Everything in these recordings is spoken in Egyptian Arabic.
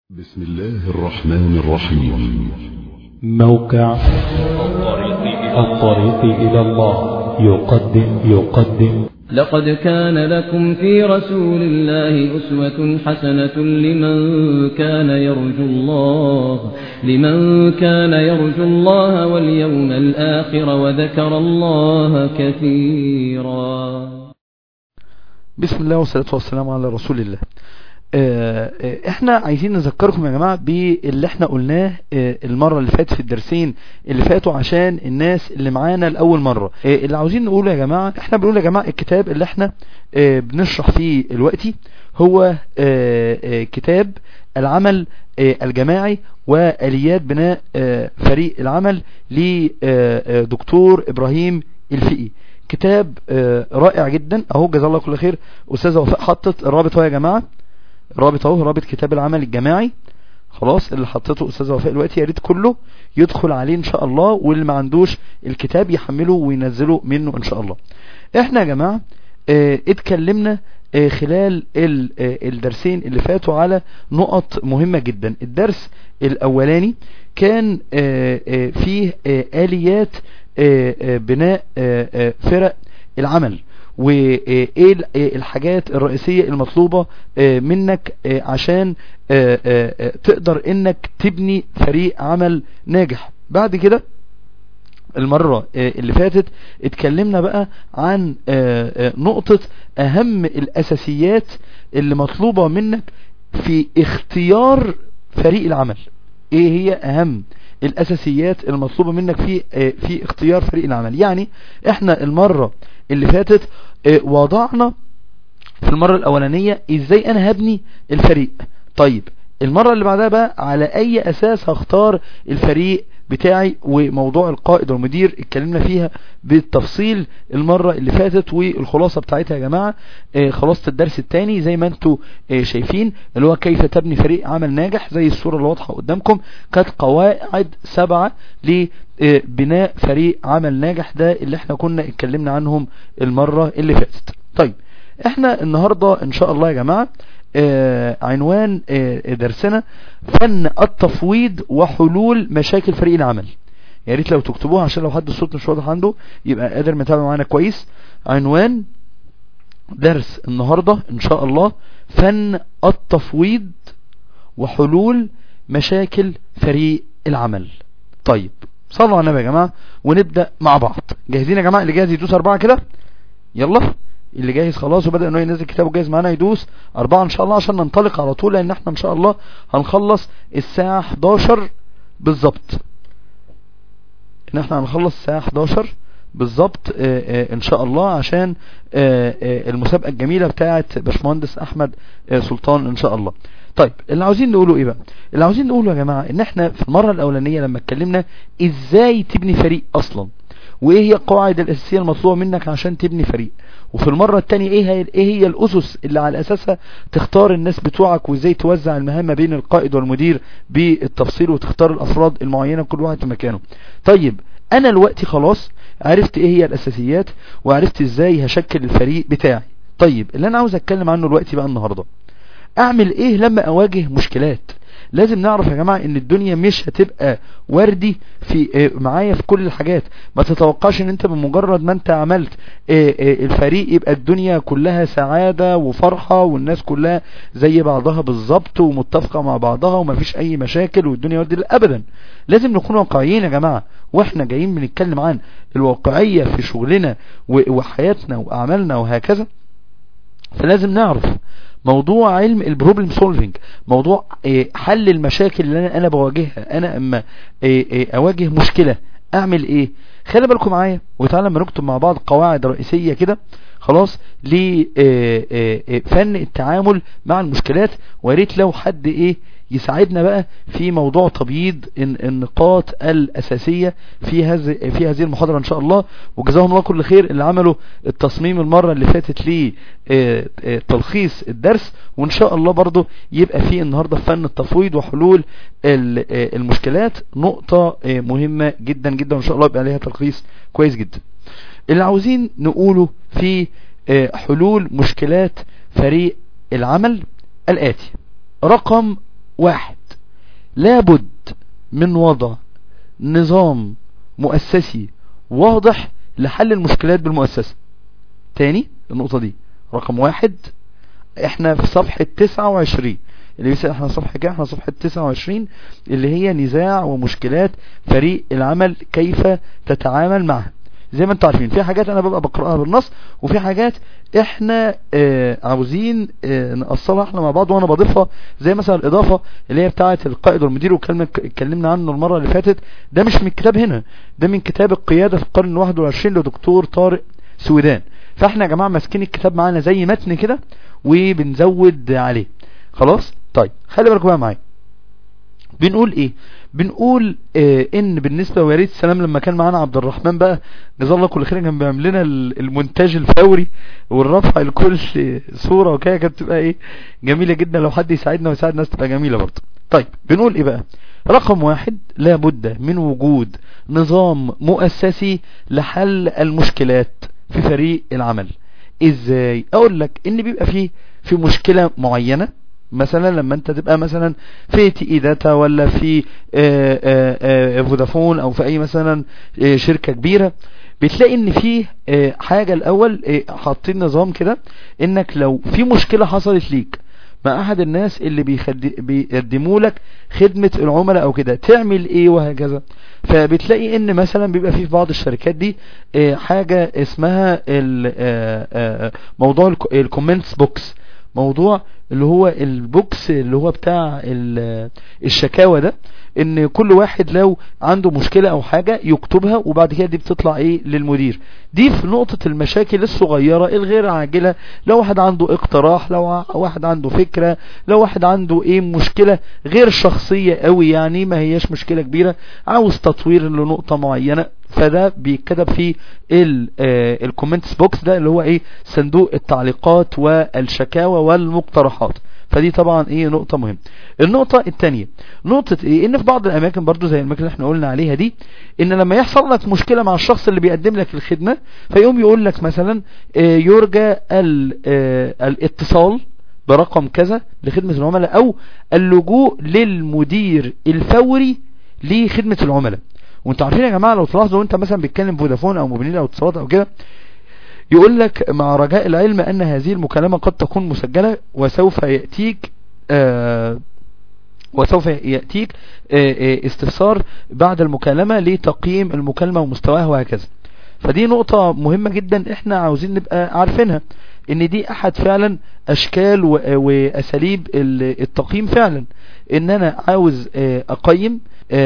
بسم الله الرحمن الرحيم موقع الطريق إلى الله يقدم يقدم لقد كان لكم في رسول الله أسوة حسنة لمن كان يرجو الله لمن كان يرجو الله واليوم الآخر وذكر الله كثيرا بسم الله والصلاة والسلام على رسول الله آه، آه، احنا عايزين نذكركم يا جماعة باللي احنا قلناه آه، المرة اللي فاتت في الدرسين اللي فاتوا عشان الناس اللي معانا لأول مرة آه، اللي عاوزين نقوله يا جماعة احنا بنقول يا جماعة الكتاب اللي احنا آه، بنشرح فيه دلوقتي هو آه، آه، كتاب العمل آه، الجماعي وآليات بناء آه، فريق العمل لدكتور إبراهيم الفقي كتاب آه، رائع جدا اهو جزاه الله كل خير استاذه وفاء حطت الرابط اهو يا جماعه الرابط اهو رابط كتاب العمل الجماعي خلاص اللي حطيته استاذه وفاء دلوقتي يا ريت كله يدخل عليه ان شاء الله واللي ما عندوش الكتاب يحمله وينزله منه ان شاء الله احنا يا جماعه اه اتكلمنا اه خلال ال- اه الدرسين اللي فاتوا على نقط مهمة جدا الدرس الاولاني كان اه اه فيه اه اليات اه اه بناء اه اه فرق العمل وايه ال- آه، الحاجات الرئيسية المطلوبة آه، منك آه، عشان آه، آه، آه، تقدر انك تبني فريق عمل ناجح بعد كده المرة آه، اللي فاتت اتكلمنا بقى عن آه، آه، نقطة اهم الاساسيات اللي مطلوبة منك في اختيار فريق العمل ايه هي اهم الاساسيات المطلوبة منك في آه، في اختيار فريق العمل يعني احنا المرة اللي فاتت آه، وضعنا في المرة الاولانية ازاي انا هبني الفريق طيب المرة اللي بعدها بقى على اي اساس هختار الفريق بتاعي وموضوع القائد والمدير اتكلمنا فيها بالتفصيل المرة اللي فاتت والخلاصة بتاعتها يا جماعة آه، خلاصة الدرس الثاني زي ما انتوا آه، شايفين اللي هو كيف تبني فريق عمل ناجح زي الصورة اللي واضحة قدامكم كانت قواعد سبعة لبناء فريق عمل ناجح ده اللي احنا كنا اتكلمنا عنهم المرة اللي فاتت طيب احنا النهاردة ان شاء الله يا جماعة آه، عنوان آه، درسنا فن التفويض وحلول مشاكل فريق العمل يا ريت لو تكتبوها عشان لو حد الصوت مش واضح عنده يبقى قادر متابع معانا كويس عنوان درس النهاردة ان شاء الله فن التفويض وحلول مشاكل فريق العمل طيب صلوا على النبي يا جماعة ونبدأ مع بعض جاهزين يا جماعة اللي جاهز يدوس أربعة كده يلا اللي جاهز خلاص وبدأ انه ينزل كتابه جاهز معانا يدوس أربعة ان شاء الله عشان ننطلق على طول لان احنا ان شاء الله هنخلص الساعة 11 بالظبط ان احنا هنخلص الساعة 11 بالظبط آه، آه، ان شاء الله عشان آه، آه، المسابقة الجميلة بتاعة باشمهندس احمد آه، سلطان ان شاء الله طيب اللي عاوزين نقوله ايه بقى اللي عاوزين نقوله يا جماعة ان احنا في المرة الاولانية لما اتكلمنا ازاي تبني فريق اصلا وايه هي القواعد الاساسية المطلوبة منك عشان تبني فريق وفي المرة التانية ايه هي, ايه هي الاسس اللي على اساسها تختار الناس بتوعك وازاي توزع المهام ما بين القائد والمدير بالتفصيل وتختار الافراد المعينة كل واحد في مكانه طيب انا دلوقتي خلاص عرفت ايه هي الاساسيات وعرفت ازاي هشكل الفريق بتاعي طيب اللي انا عاوز اتكلم عنه دلوقتي بقى النهاردة اعمل ايه لما اواجه مشكلات لازم نعرف يا جماعة ان الدنيا مش هتبقى وردي في آه، معايا في كل الحاجات ما تتوقعش ان انت بمجرد ما انت عملت آه، آه، الفريق يبقى الدنيا كلها سعادة وفرحة والناس كلها زي بعضها بالظبط ومتفقة مع بعضها ومفيش اي مشاكل والدنيا وردي لا ابدا لازم نكون واقعيين يا جماعة واحنا جايين بنتكلم عن الواقعية في شغلنا و- وحياتنا واعمالنا وهكذا فلازم نعرف موضوع علم البروبلم سولفينج موضوع آه، حل المشاكل اللي انا انا بواجهها انا اما آه، آه، اواجه مشكلة اعمل ايه خلي بالكم معايا وتعالى لما نكتب مع بعض قواعد رئيسية كده خلاص لفن التعامل مع المشكلات وريت لو حد ايه يساعدنا بقى في موضوع تبييض الن- النقاط الأساسية في هذه في هذه المحاضرة إن شاء الله وجزاهم الله كل خير اللي عملوا التصميم المرة اللي فاتت لي آه، آه، تلخيص الدرس وإن شاء الله برضو يبقى في النهاردة فن التفويض وحلول ال- آه، المشكلات نقطة آه، مهمة جدا جدا وإن شاء الله يبقى عليها تلخيص كويس جدا اللي عاوزين نقوله في آه، حلول مشكلات فريق العمل الآتي رقم واحد لابد من وضع نظام مؤسسي واضح لحل المشكلات بالمؤسسة تاني النقطة دي رقم واحد احنا في صفحة 29 اللي بيسأل احنا صفحة كام احنا صفحة 29 اللي هي نزاع ومشكلات فريق العمل كيف تتعامل معها زي ما انتم عارفين في حاجات انا ببقى بقرأها بالنص وفي حاجات احنا اه عاوزين اه نقصرها احنا مع بعض وانا بضيفها زي مثلا الاضافة اللي هي بتاعة القائد والمدير وكلمة اتكلمنا عنه المرة اللي فاتت ده مش من الكتاب هنا ده من كتاب القيادة في القرن الواحد والعشرين لدكتور طارق سويدان فاحنا يا جماعة ماسكين الكتاب معانا زي متن كده وبنزود عليه خلاص طيب خلي بالكم بقى معايا بنقول ايه بنقول اه ان بالنسبة ويا ريت السلام لما كان معانا عبد الرحمن بقى جزاه الله كل خير كان بيعمل لنا المونتاج الفوري والرفع لكل صورة وكده كانت تبقى ايه جميلة جدا لو حد يساعدنا ويساعد الناس تبقى جميلة برضه طيب بنقول ايه بقى رقم واحد لابد من وجود نظام مؤسسي لحل المشكلات في فريق العمل ازاي اقول لك ان بيبقى فيه في مشكلة معينة مثلا لما انت تبقى مثلا في تي داتا ولا في آآ آآ فودافون او في اي مثلا شركة كبيرة بتلاقي ان في حاجة الاول حاطين نظام كده انك لو في مشكلة حصلت ليك مع احد الناس اللي بيقدموا لك خدمة العملاء او كده تعمل ايه وهكذا فبتلاقي ان مثلا بيبقى في بعض الشركات دي حاجة اسمها موضوع الكومنتس بوكس موضوع اللي هو البوكس اللي هو بتاع الشكاوى ده ان كل واحد لو عنده مشكلة او حاجة يكتبها وبعد كده دي بتطلع ايه للمدير دي في نقطة المشاكل الصغيرة الغير عاجلة لو واحد عنده اقتراح لو واحد عنده فكرة لو واحد عنده ايه مشكلة غير شخصية قوي يعني ما هياش مشكلة كبيرة عاوز تطوير لنقطة معينة فده بيتكتب في الكومنتس بوكس ده اللي هو ايه صندوق التعليقات والشكاوى والمقترحات فدي طبعا ايه نقطة مهمة النقطة التانية نقطة ايه ان في بعض الاماكن برضو زي الاماكن اللي احنا قلنا عليها دي ان لما يحصل لك مشكلة مع الشخص اللي بيقدم لك الخدمة فيقوم يقول لك مثلا اه يرجى اه الاتصال برقم كذا لخدمة العملاء او اللجوء للمدير الفوري لخدمة العملاء وانتوا عارفين يا جماعة لو تلاحظوا انت مثلا بيتكلم فودافون او موبينيل او اتصالات او كده يقول لك مع رجاء العلم ان هذه المكالمة قد تكون مسجلة وسوف يأتيك آه وسوف يأتيك آه آه استفسار بعد المكالمة لتقييم المكالمة ومستواها وهكذا فدي نقطة مهمة جدا احنا عاوزين نبقى عارفينها ان دي احد فعلا اشكال واساليب التقييم فعلا ان انا عاوز اقيم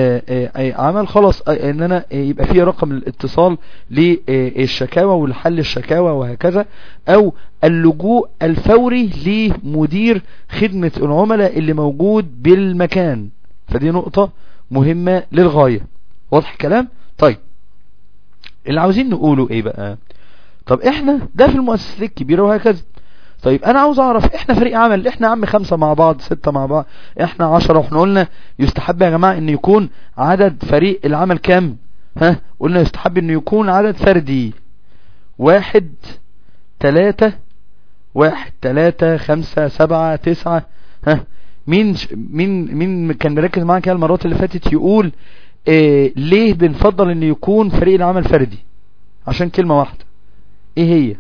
عمل خلاص ان انا يبقى فيه رقم الاتصال للشكاوى والحل الشكاوى وهكذا او اللجوء الفوري لمدير خدمة العملاء اللي موجود بالمكان فدي نقطة مهمة للغاية واضح الكلام طيب اللي عاوزين نقوله ايه بقى طب احنا ده في المؤسسات الكبيرة وهكذا طيب انا عاوز اعرف احنا فريق عمل احنا عم خمسة مع بعض ستة مع بعض احنا عشرة واحنا قلنا يستحب يا جماعة ان يكون عدد فريق العمل كام ها قلنا يستحب ان يكون عدد فردي واحد تلاتة واحد تلاتة خمسة سبعة تسعة ها مين مين مين كان مركز معاك كده المرات اللي فاتت يقول إيه ليه بنفضل ان يكون فريق العمل فردي عشان كلمة واحدة ايه هي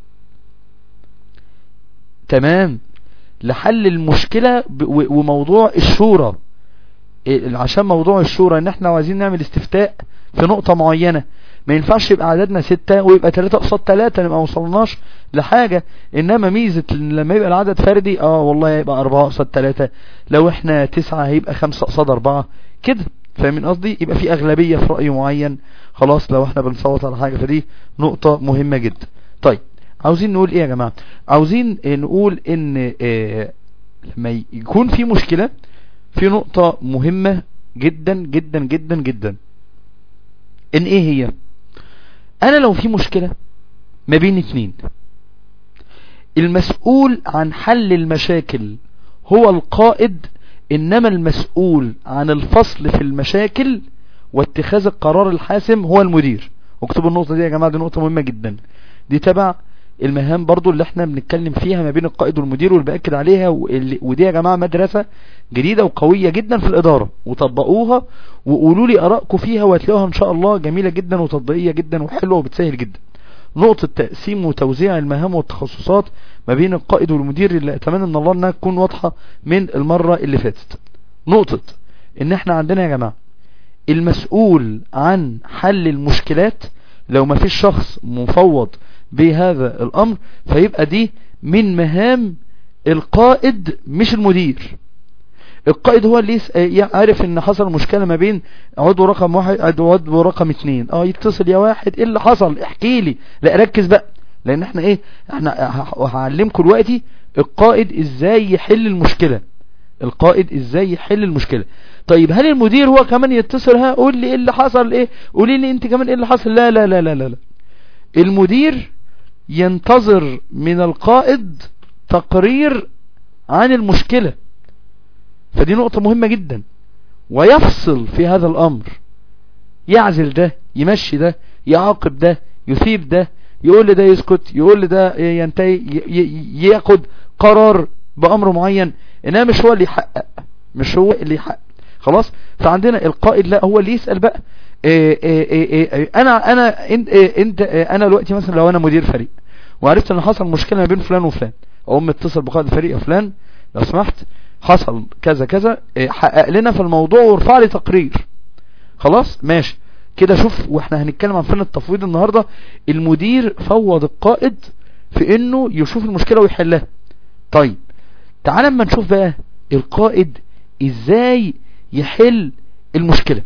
تمام لحل المشكلة وموضوع الشورى إيه عشان موضوع الشورى ان احنا عايزين نعمل استفتاء في نقطة معينة ما ينفعش يبقى عددنا ستة ويبقى تلاتة قصاد تلاتة نبقى وصلناش لحاجة انما ميزة لما يبقى العدد فردي اه والله يبقى اربعة قصاد تلاتة لو احنا تسعة هيبقى خمسة قصاد اربعة كده فاهمين قصدي يبقى في اغلبية في رأي معين خلاص لو احنا بنصوت على حاجة فدي نقطة مهمة جدا طيب عاوزين نقول ايه يا جماعة عاوزين نقول ان اه لما يكون في مشكلة في نقطة مهمة جدا جدا جدا جدا ان ايه هي انا لو في مشكلة ما بين اتنين المسؤول عن حل المشاكل هو القائد انما المسؤول عن الفصل في المشاكل واتخاذ القرار الحاسم هو المدير اكتبوا النقطة دي يا جماعة دي نقطة مهمة جدا دي تبع المهام برضو اللي احنا بنتكلم فيها ما بين القائد والمدير واللي بأكد عليها واللي- ودي يا جماعة مدرسة جديدة وقوية جدا في الإدارة وطبقوها وقولوا لي آرائكم فيها وهتلاقوها إن شاء الله جميلة جدا وتطبيقية جدا وحلوة وبتسهل جدا نقطة تقسيم وتوزيع المهام والتخصصات ما بين القائد والمدير اللي أتمنى من الله أنها تكون واضحة من المرة اللي فاتت نقطة إن احنا عندنا يا جماعة المسؤول عن حل المشكلات لو ما فيش شخص مفوض بهذا الامر فيبقى دي من مهام القائد مش المدير القائد هو اللي يس- يعرف ان حصل مشكلة ما بين عضو رقم واحد وعضو رقم اتنين اه يتصل يا واحد ايه اللي حصل احكي لي لا ركز بقى لان احنا ايه احنا ه- هعلمكم دلوقتي القائد ازاي يحل المشكلة القائد ازاي يحل المشكلة طيب هل المدير هو كمان يتصل ها قول لي ايه اللي حصل ايه قولي لي انت كمان ايه اللي حصل لا لا لا لا لا, لا. المدير ينتظر من القائد تقرير عن المشكلة فدي نقطة مهمة جدا ويفصل في هذا الامر يعزل ده يمشي ده يعاقب ده يثيب ده يقول لده يسكت يقول لده ينتهي ي- ي- ياخد قرار بامر معين انما مش هو اللي يحقق مش هو اللي يحقق خلاص فعندنا القائد لا هو اللي يسأل بقى إيه إيه إيه إيه انا انا انت إيه انت إيه انا دلوقتي مثلا لو انا مدير فريق وعرفت ان حصل مشكله ما بين فلان وفلان اقوم متصل بقائد الفريق يا فلان لو سمحت حصل كذا كذا إيه حقق لنا في الموضوع وارفع لي تقرير خلاص ماشي كده شوف واحنا هنتكلم عن فن التفويض النهارده المدير فوض القائد في انه يشوف المشكله ويحلها طيب تعال اما نشوف بقى القائد ازاي يحل المشكله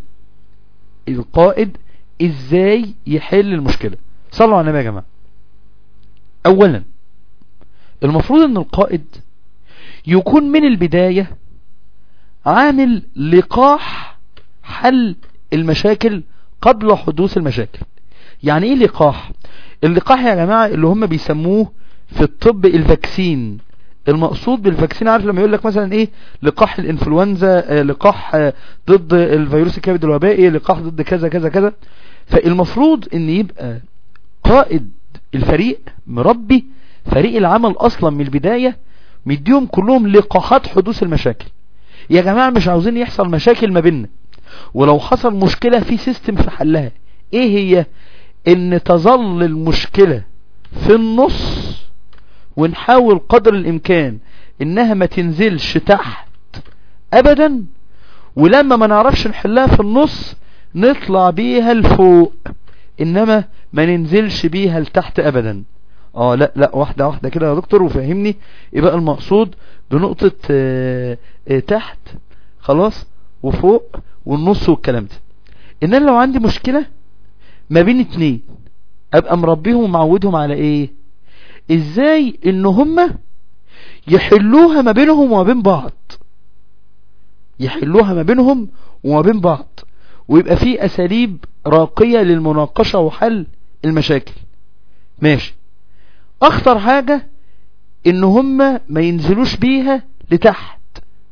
القائد ازاي يحل المشكلة صلوا على النبي يا جماعة اولا المفروض ان القائد يكون من البداية عامل لقاح حل المشاكل قبل حدوث المشاكل يعني ايه لقاح اللقاح يا جماعة اللي هم بيسموه في الطب الفاكسين المقصود بالفاكسين عارف لما يقول لك مثلا ايه لقاح الانفلونزا آه، لقاح آه، ضد الفيروس الكبد الوبائي لقاح ضد كذا كذا كذا فالمفروض ان يبقى قائد الفريق مربي فريق العمل اصلا من البداية مديهم كلهم لقاحات حدوث المشاكل يا جماعة مش عاوزين يحصل مشاكل ما بيننا ولو حصل مشكلة في سيستم في حلها ايه هي ان تظل المشكلة في النص ونحاول قدر الامكان انها ما تنزلش تحت ابدا ولما ما نعرفش نحلها في النص نطلع بيها لفوق انما ما ننزلش بيها لتحت ابدا اه لا لا واحدة واحدة كده يا دكتور وفهمني ايه بقى المقصود بنقطة اه اه تحت خلاص وفوق والنص والكلام ده ان انا لو عندي مشكلة ما بين اتنين ابقى مربيهم ومعودهم على ايه ازاي ان هما يحلوها ما بينهم وما بين بعض يحلوها ما بينهم وما بين بعض ويبقى في اساليب راقية للمناقشة وحل المشاكل ماشي اخطر حاجة ان هما ما ينزلوش بيها لتحت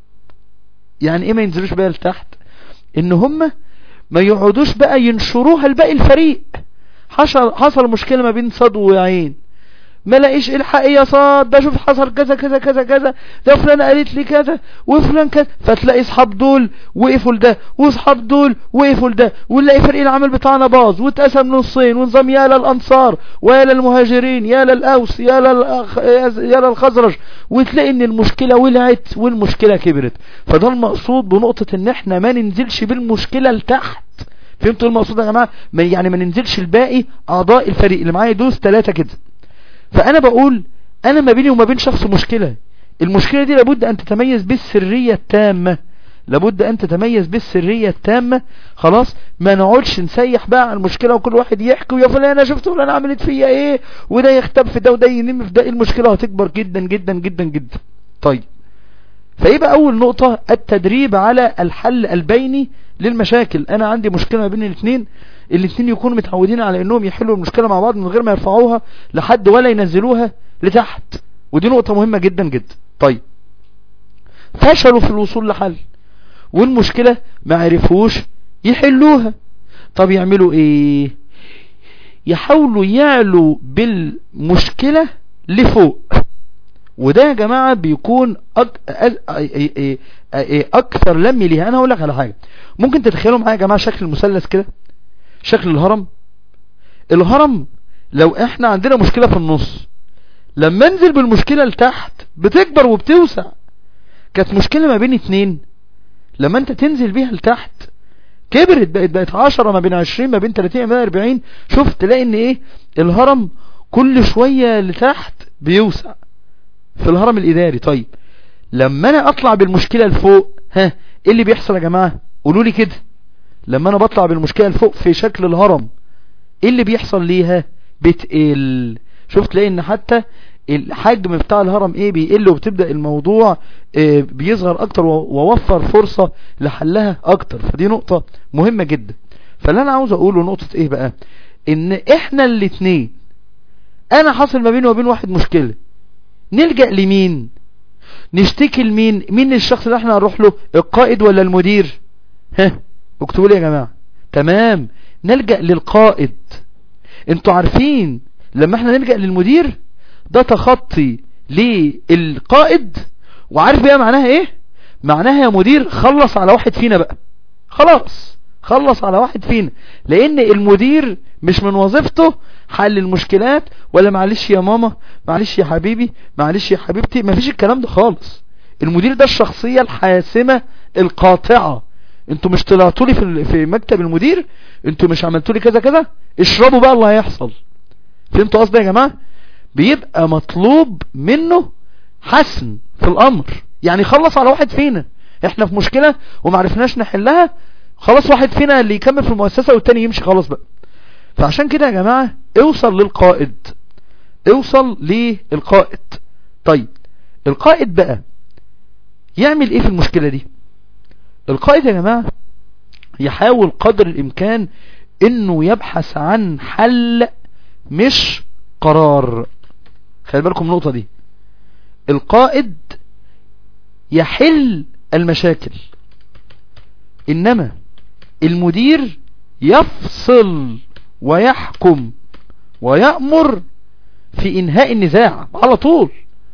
يعني ايه ما ينزلوش بيها لتحت ان هما ما يقعدوش بقى ينشروها لباقي الفريق حصل حصل مشكلة ما بين صاد وعين ما لاقيش الحق يا صاد ده شوف حصل كذا كذا كذا كذا ده فلان قالت لي كذا وفلان كذا فتلاقي اصحاب دول وقفوا لده واصحاب دول وقفوا لده ونلاقي فريق العمل بتاعنا باظ واتقسم نصين ونظام يا للانصار ويا للمهاجرين يا للاوس يا للأخ يا للخزرج وتلاقي ان المشكله ولعت والمشكله كبرت فده المقصود بنقطه ان احنا ما ننزلش بالمشكله لتحت فهمتوا المقصود يا جماعه ما يعني ما ننزلش الباقي اعضاء الفريق اللي معايا دوس ثلاثه كده فانا بقول انا ما بيني وما بين شخص مشكلة المشكلة دي لابد ان تتميز بالسرية التامة لابد ان تتميز بالسرية التامة خلاص ما نقعدش نسيح بقى على المشكلة وكل واحد يحكي ويا فلان انا شفت فلان عملت فيا ايه وده يختب في ده وده ينم في ده المشكلة هتكبر جدا جدا جدا جدا طيب فيبقى اول نقطة التدريب على الحل البيني للمشاكل انا عندي مشكلة ما بين الاثنين الاثنين يكونوا متعودين على انهم يحلوا المشكلة مع بعض من غير ما يرفعوها لحد ولا ينزلوها لتحت ودي نقطة مهمة جدا جدا طيب فشلوا في الوصول لحل والمشكلة ما عرفوش يحلوها طب يعملوا ايه يحاولوا يعلوا بالمشكلة لفوق وده يا جماعة بيكون أك... أ... أ... أ... اكثر لم ليها انا هقول لك على حاجة ممكن تتخيلوا معايا يا جماعة شكل المثلث كده شكل الهرم الهرم لو احنا عندنا مشكلة في النص لما انزل بالمشكلة لتحت بتكبر وبتوسع كانت مشكلة ما بين اتنين لما انت تنزل بيها لتحت كبرت بقت بقت 10 ما بين 20 ما بين 30 ما بين 40 شوف تلاقي ان ايه الهرم كل شوية لتحت بيوسع في الهرم الاداري طيب لما انا اطلع بالمشكلة لفوق ها ايه اللي بيحصل يا جماعة قولوا لي كده لما انا بطلع بالمشكلة لفوق في شكل الهرم ايه اللي بيحصل ليها بتقل شوف تلاقي ان حتى الحجم بتاع الهرم ايه بيقل وبتبدأ الموضوع اه بيصغر اكتر ووفر فرصة لحلها اكتر فدي نقطة مهمة جدا فاللي انا عاوز اقوله نقطة ايه بقى ان احنا الاتنين انا حصل ما بيني وبين واحد مشكلة نلجأ لمين نشتكي لمين مين الشخص اللي احنا هنروح له القائد ولا المدير ها اكتبوا لي يا جماعة تمام نلجأ للقائد انتوا عارفين لما احنا نلجأ للمدير ده تخطي للقائد وعارف بقى معناها ايه معناها يا مدير خلص على واحد فينا بقى خلاص خلص على واحد فينا لان المدير مش من وظيفته حل المشكلات ولا معلش يا ماما معلش يا حبيبي معلش يا حبيبتي مفيش الكلام ده خالص المدير ده الشخصية الحاسمة القاطعة انتوا مش طلعتوا لي في في مكتب المدير انتوا مش عملتوا لي كذا كذا اشربوا بقى اللي هيحصل فهمتوا قصدي يا جماعه بيبقى مطلوب منه حسم في الامر يعني خلص على واحد فينا احنا في مشكلة ومعرفناش نحلها خلاص واحد فينا اللي يكمل في المؤسسة والتاني يمشي خلاص بقى فعشان كده يا جماعة اوصل للقائد اوصل للقائد طيب القائد بقى يعمل ايه في المشكلة دي القائد يا جماعة يحاول قدر الامكان انه يبحث عن حل مش قرار خلي بالكم النقطة دي القائد يحل المشاكل انما المدير يفصل ويحكم ويأمر في انهاء النزاع على طول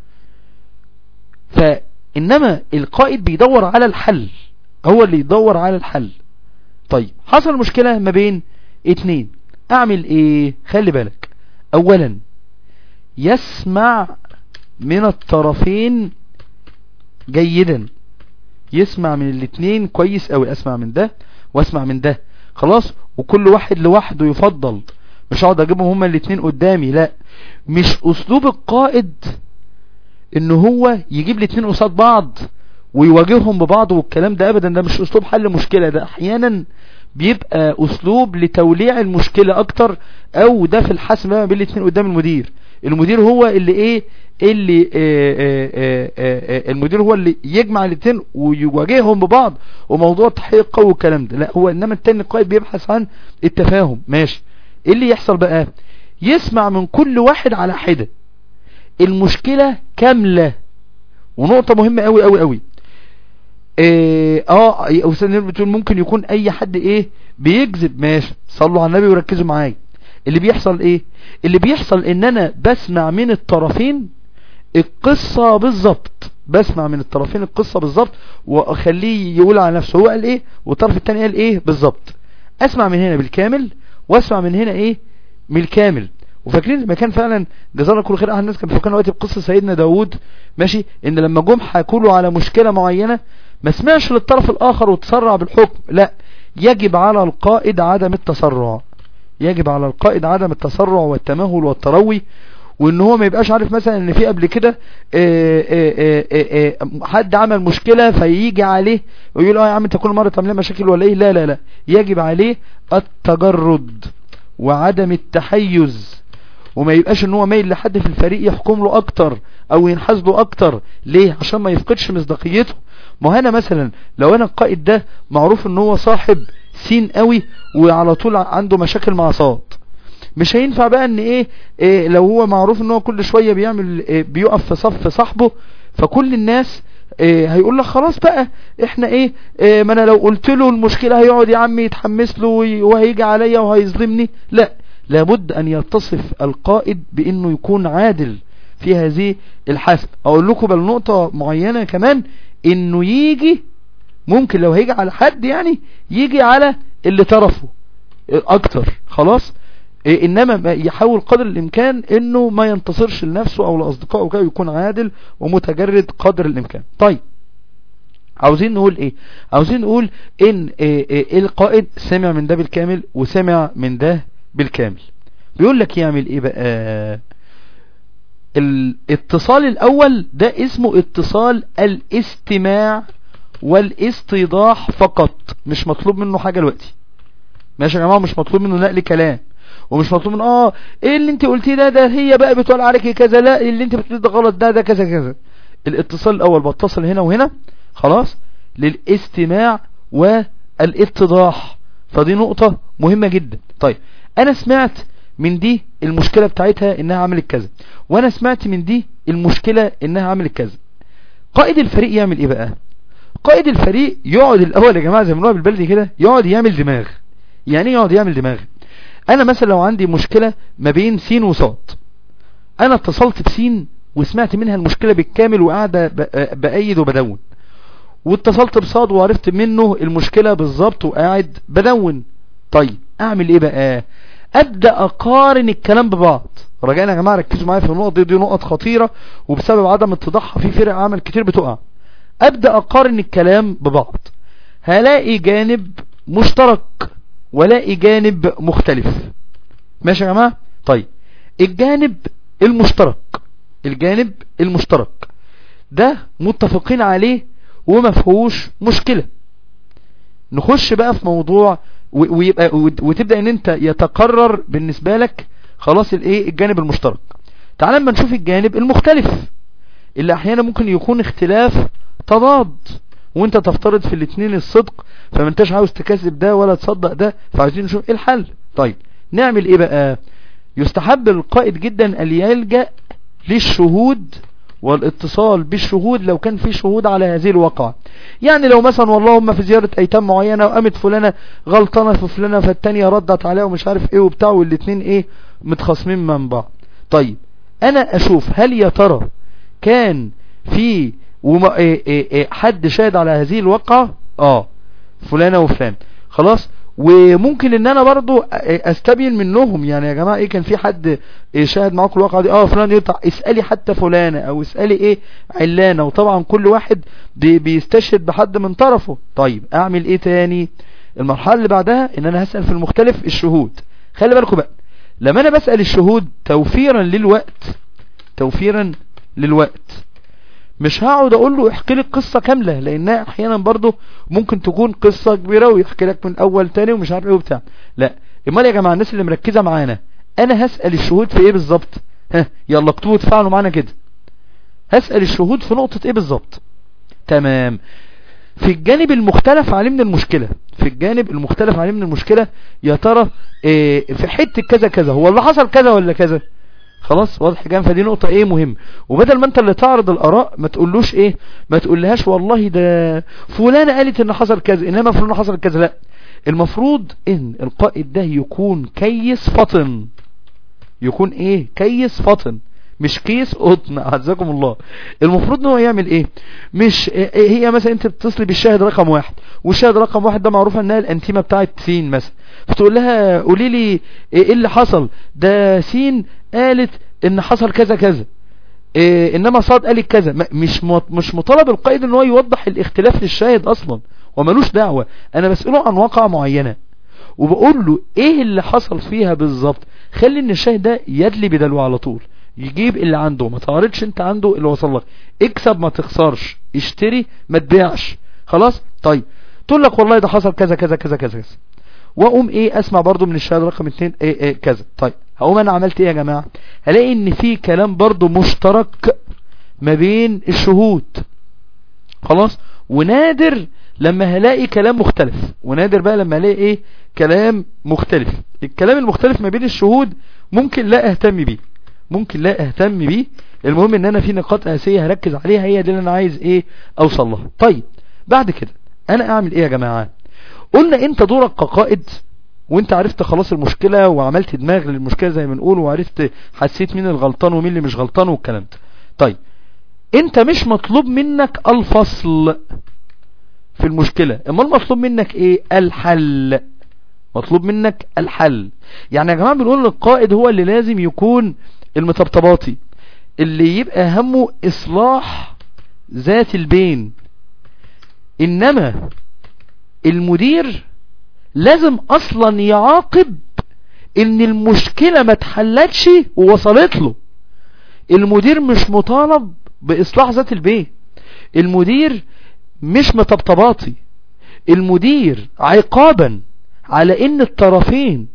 فانما القائد بيدور على الحل هو اللي يدور على الحل طيب حصل مشكلة ما بين اتنين اعمل ايه خلي بالك اولا يسمع من الطرفين جيدا يسمع من الاتنين كويس اوي اسمع من ده واسمع من ده خلاص وكل واحد لوحده يفضل مش هقعد اجيبهم هما الاتنين قدامي لا مش اسلوب القائد ان هو يجيب الاتنين قصاد بعض ويواجههم ببعض والكلام ده ابدا ده مش اسلوب حل مشكلة ده احيانا بيبقى اسلوب لتوليع المشكلة اكتر او ده في الحسم ما بين الاتنين قدام المدير المدير هو اللي ايه اللي آآ آآ آآ المدير هو اللي يجمع الاتنين ويواجههم ببعض وموضوع تحقيق قوي والكلام ده لا هو انما التاني القائد بيبحث عن التفاهم ماشي ايه اللي يحصل بقى يسمع من كل واحد على حدة المشكلة كاملة ونقطة مهمة قوي قوي قوي ايه اه استاذ بتقول ممكن يكون اي حد ايه بيكذب ماشي صلوا على النبي وركزوا معايا اللي بيحصل ايه اللي بيحصل ان انا بسمع من الطرفين القصة بالظبط بسمع من الطرفين القصة بالظبط واخليه يقول على نفسه هو قال ايه والطرف التاني قال ايه بالظبط اسمع من هنا بالكامل واسمع من هنا ايه من الكامل وفاكرين لما كان فعلا جزانا كل خير اهل الناس كان فاكرين وقت بقصة سيدنا داوود ماشي ان لما جم حكوا له على مشكلة معينة ما سمعش للطرف الاخر وتسرع بالحكم لا يجب على القائد عدم التسرع يجب على القائد عدم التسرع والتمهل والتروي وان هو ما يبقاش عارف مثلا ان في قبل كده حد عمل مشكلة فيجي عليه ويقول اه يا عم انت كل مرة تعمل مشاكل ولا ايه لا لا لا يجب عليه التجرد وعدم التحيز وما يبقاش ان هو مايل لحد في الفريق يحكم له اكتر او ينحاز له اكتر ليه عشان ما يفقدش مصداقيته ما انا مثلا لو انا القائد ده معروف ان هو صاحب سين قوي وعلى طول عنده مشاكل مع صاد مش هينفع بقى ان ايه, إيه لو هو معروف ان هو كل شوية بيعمل إيه بيقف في صف صاحبه فكل الناس إيه هيقول لك خلاص بقى احنا ايه, إيه ما انا لو قلت له المشكلة هيقعد يا عم يتحمس له وهيجي عليا وهيظلمني لا لابد ان يتصف القائد بانه يكون عادل في هذه الحسب اقول لكم بل نقطة معينة كمان انه يجي ممكن لو هيجي على حد يعني يجي على اللي طرفه اكتر خلاص إيه انما ما يحاول قدر الامكان انه ما ينتصرش لنفسه او لاصدقائه كده يكون عادل ومتجرد قدر الامكان طيب عاوزين نقول ايه عاوزين نقول ان إيه إيه القائد سمع من ده بالكامل وسمع من ده بالكامل بيقول لك يعمل ايه بقى الاتصال الاول ده اسمه اتصال الاستماع والاستيضاح فقط مش مطلوب منه حاجة دلوقتي ماشي يا جماعة مش مطلوب منه نقل كلام ومش مطلوب منه اه ايه اللي انت قلتيه ده ده هي بقى بتقول عليك كذا لا اللي انت بتقوليه ده غلط ده ده كذا كذا الاتصال الاول بتصل هنا وهنا خلاص للاستماع والاتضاح فدي نقطة مهمة جدا طيب انا سمعت من دي المشكلة بتاعتها انها عملت كذا وانا سمعت من دي المشكلة انها عملت كذا قائد الفريق يعمل ايه بقى قائد الفريق يقعد الاول يا جماعة زي ما بنقول بالبلدي كده يقعد يعمل دماغ يعني ايه يقعد يعمل دماغ انا مثلا لو عندي مشكلة ما بين سين وصاد انا اتصلت بسين وسمعت منها المشكلة بالكامل وقاعدة بأيد وبدون واتصلت بصاد وعرفت منه المشكلة بالظبط وقاعد بدون طيب اعمل ايه بقى ابدأ اقارن الكلام ببعض رجعنا يا جماعة ركزوا معايا في النقط دي دي نقط خطيرة وبسبب عدم اتضاحها في فرق عمل كتير بتقع ابدأ اقارن الكلام ببعض هلاقي جانب مشترك ولاقي جانب مختلف ماشي يا جماعة طيب الجانب المشترك الجانب المشترك ده متفقين عليه وما فيهوش مشكلة نخش بقى في موضوع ويبقى وتبدأ ان انت يتقرر بالنسبة لك خلاص الايه الجانب المشترك تعال لما نشوف الجانب المختلف اللي احيانا ممكن يكون اختلاف تضاد وانت تفترض في الاثنين الصدق فما انتش عاوز تكذب ده ولا تصدق ده فعايزين نشوف ايه الحل طيب نعمل ايه بقى يستحب القائد جدا ان يلجأ للشهود والاتصال بالشهود لو كان في شهود على هذه الواقعة يعني لو مثلا والله هم في زيارة ايتام معينة وقامت فلانة غلطانة في فلانة فالتانية ردت عليها ومش عارف ايه وبتاع والاتنين ايه متخاصمين من بعض طيب انا اشوف هل يا ترى كان في وما إيه إيه إيه حد شاهد على هذه الواقعة اه فلانة وفلان خلاص وممكن ان انا برضو استبين منهم يعني يا جماعة ايه كان في حد شاهد معاكم الواقعة دي اه فلان يقطع اسألي حتى فلانة او اسألي ايه علانة وطبعا كل واحد بي بيستشهد بحد من طرفه طيب اعمل ايه تاني المرحلة اللي بعدها ان انا هسأل في المختلف الشهود خلي بالكم بقى لما انا بسأل الشهود توفيرا للوقت توفيرا للوقت مش هقعد اقول له احكي لي القصة كاملة لانها احيانا برضه ممكن تكون قصة كبيرة ويحكي لك من اول تاني ومش عارف ايه وبتاع لا امال يا جماعة الناس اللي مركزة معانا انا هسأل الشهود في ايه بالظبط ها يلا اكتبوا تفاعلوا معانا كده هسأل الشهود في نقطة ايه بالظبط تمام في الجانب المختلف عليه من المشكلة في الجانب المختلف عليه من المشكلة يا ترى إيه في حتة كذا كذا هو اللي حصل كذا ولا كذا خلاص واضح جام فدي نقطة ايه مهم وبدل ما انت اللي تعرض الاراء ما تقولوش ايه ما تقولهاش والله ده فلانة قالت ان حصل كذا انما فلانة حصل كذا لا المفروض ان القائد ده يكون كيس فطن يكون ايه كيس فطن مش كيس قطن عزكم الله المفروض ان هو يعمل ايه مش إيه هي مثلا انت بتتصلي بالشاهد رقم واحد والشاهد رقم واحد ده معروفه انها الانتيمه بتاعت سين مثلا فتقول لها قولي لي ايه اللي حصل ده سين قالت ان حصل كذا كذا إيه انما صاد قالت كذا مش مش مطالب القائد ان هو يوضح الاختلاف للشاهد اصلا وملوش دعوة انا بسأله عن واقعة معينة وبقول له ايه اللي حصل فيها بالظبط خلي ان الشاهد ده يدلي بدلوه على طول يجيب اللي عنده ما تعرضش انت عنده اللي وصل لك اكسب ما تخسرش اشتري ما تبيعش خلاص طيب تقول لك والله ده حصل كذا كذا كذا كذا كذا واقوم ايه اسمع برضو من الشهاده رقم اتنين ايه ايه كذا طيب هقوم انا عملت ايه يا جماعة هلاقي ان في كلام برضو مشترك ما بين الشهود خلاص ونادر لما هلاقي كلام مختلف ونادر بقى لما هلاقي ايه كلام مختلف الكلام المختلف ما بين الشهود ممكن لا اهتم بيه ممكن لا اهتم بيه المهم ان انا في نقاط اساسيه هركز عليها هي دي اللي انا عايز ايه اوصل لها طيب بعد كده انا اعمل ايه يا جماعه قلنا انت دورك كقائد وانت عرفت خلاص المشكلة وعملت دماغ للمشكلة زي ما نقول وعرفت حسيت مين الغلطان ومين اللي مش غلطان والكلام ده طيب انت مش مطلوب منك الفصل في المشكلة اما المطلوب منك ايه الحل مطلوب منك الحل يعني يا جماعة بنقول ان القائد هو اللي لازم يكون المطبطباتي اللي يبقى همه اصلاح ذات البين انما المدير لازم اصلا يعاقب ان المشكلة ما اتحلتش ووصلت له المدير مش مطالب باصلاح ذات البيت المدير مش مطبطباتي المدير عقابا على ان الطرفين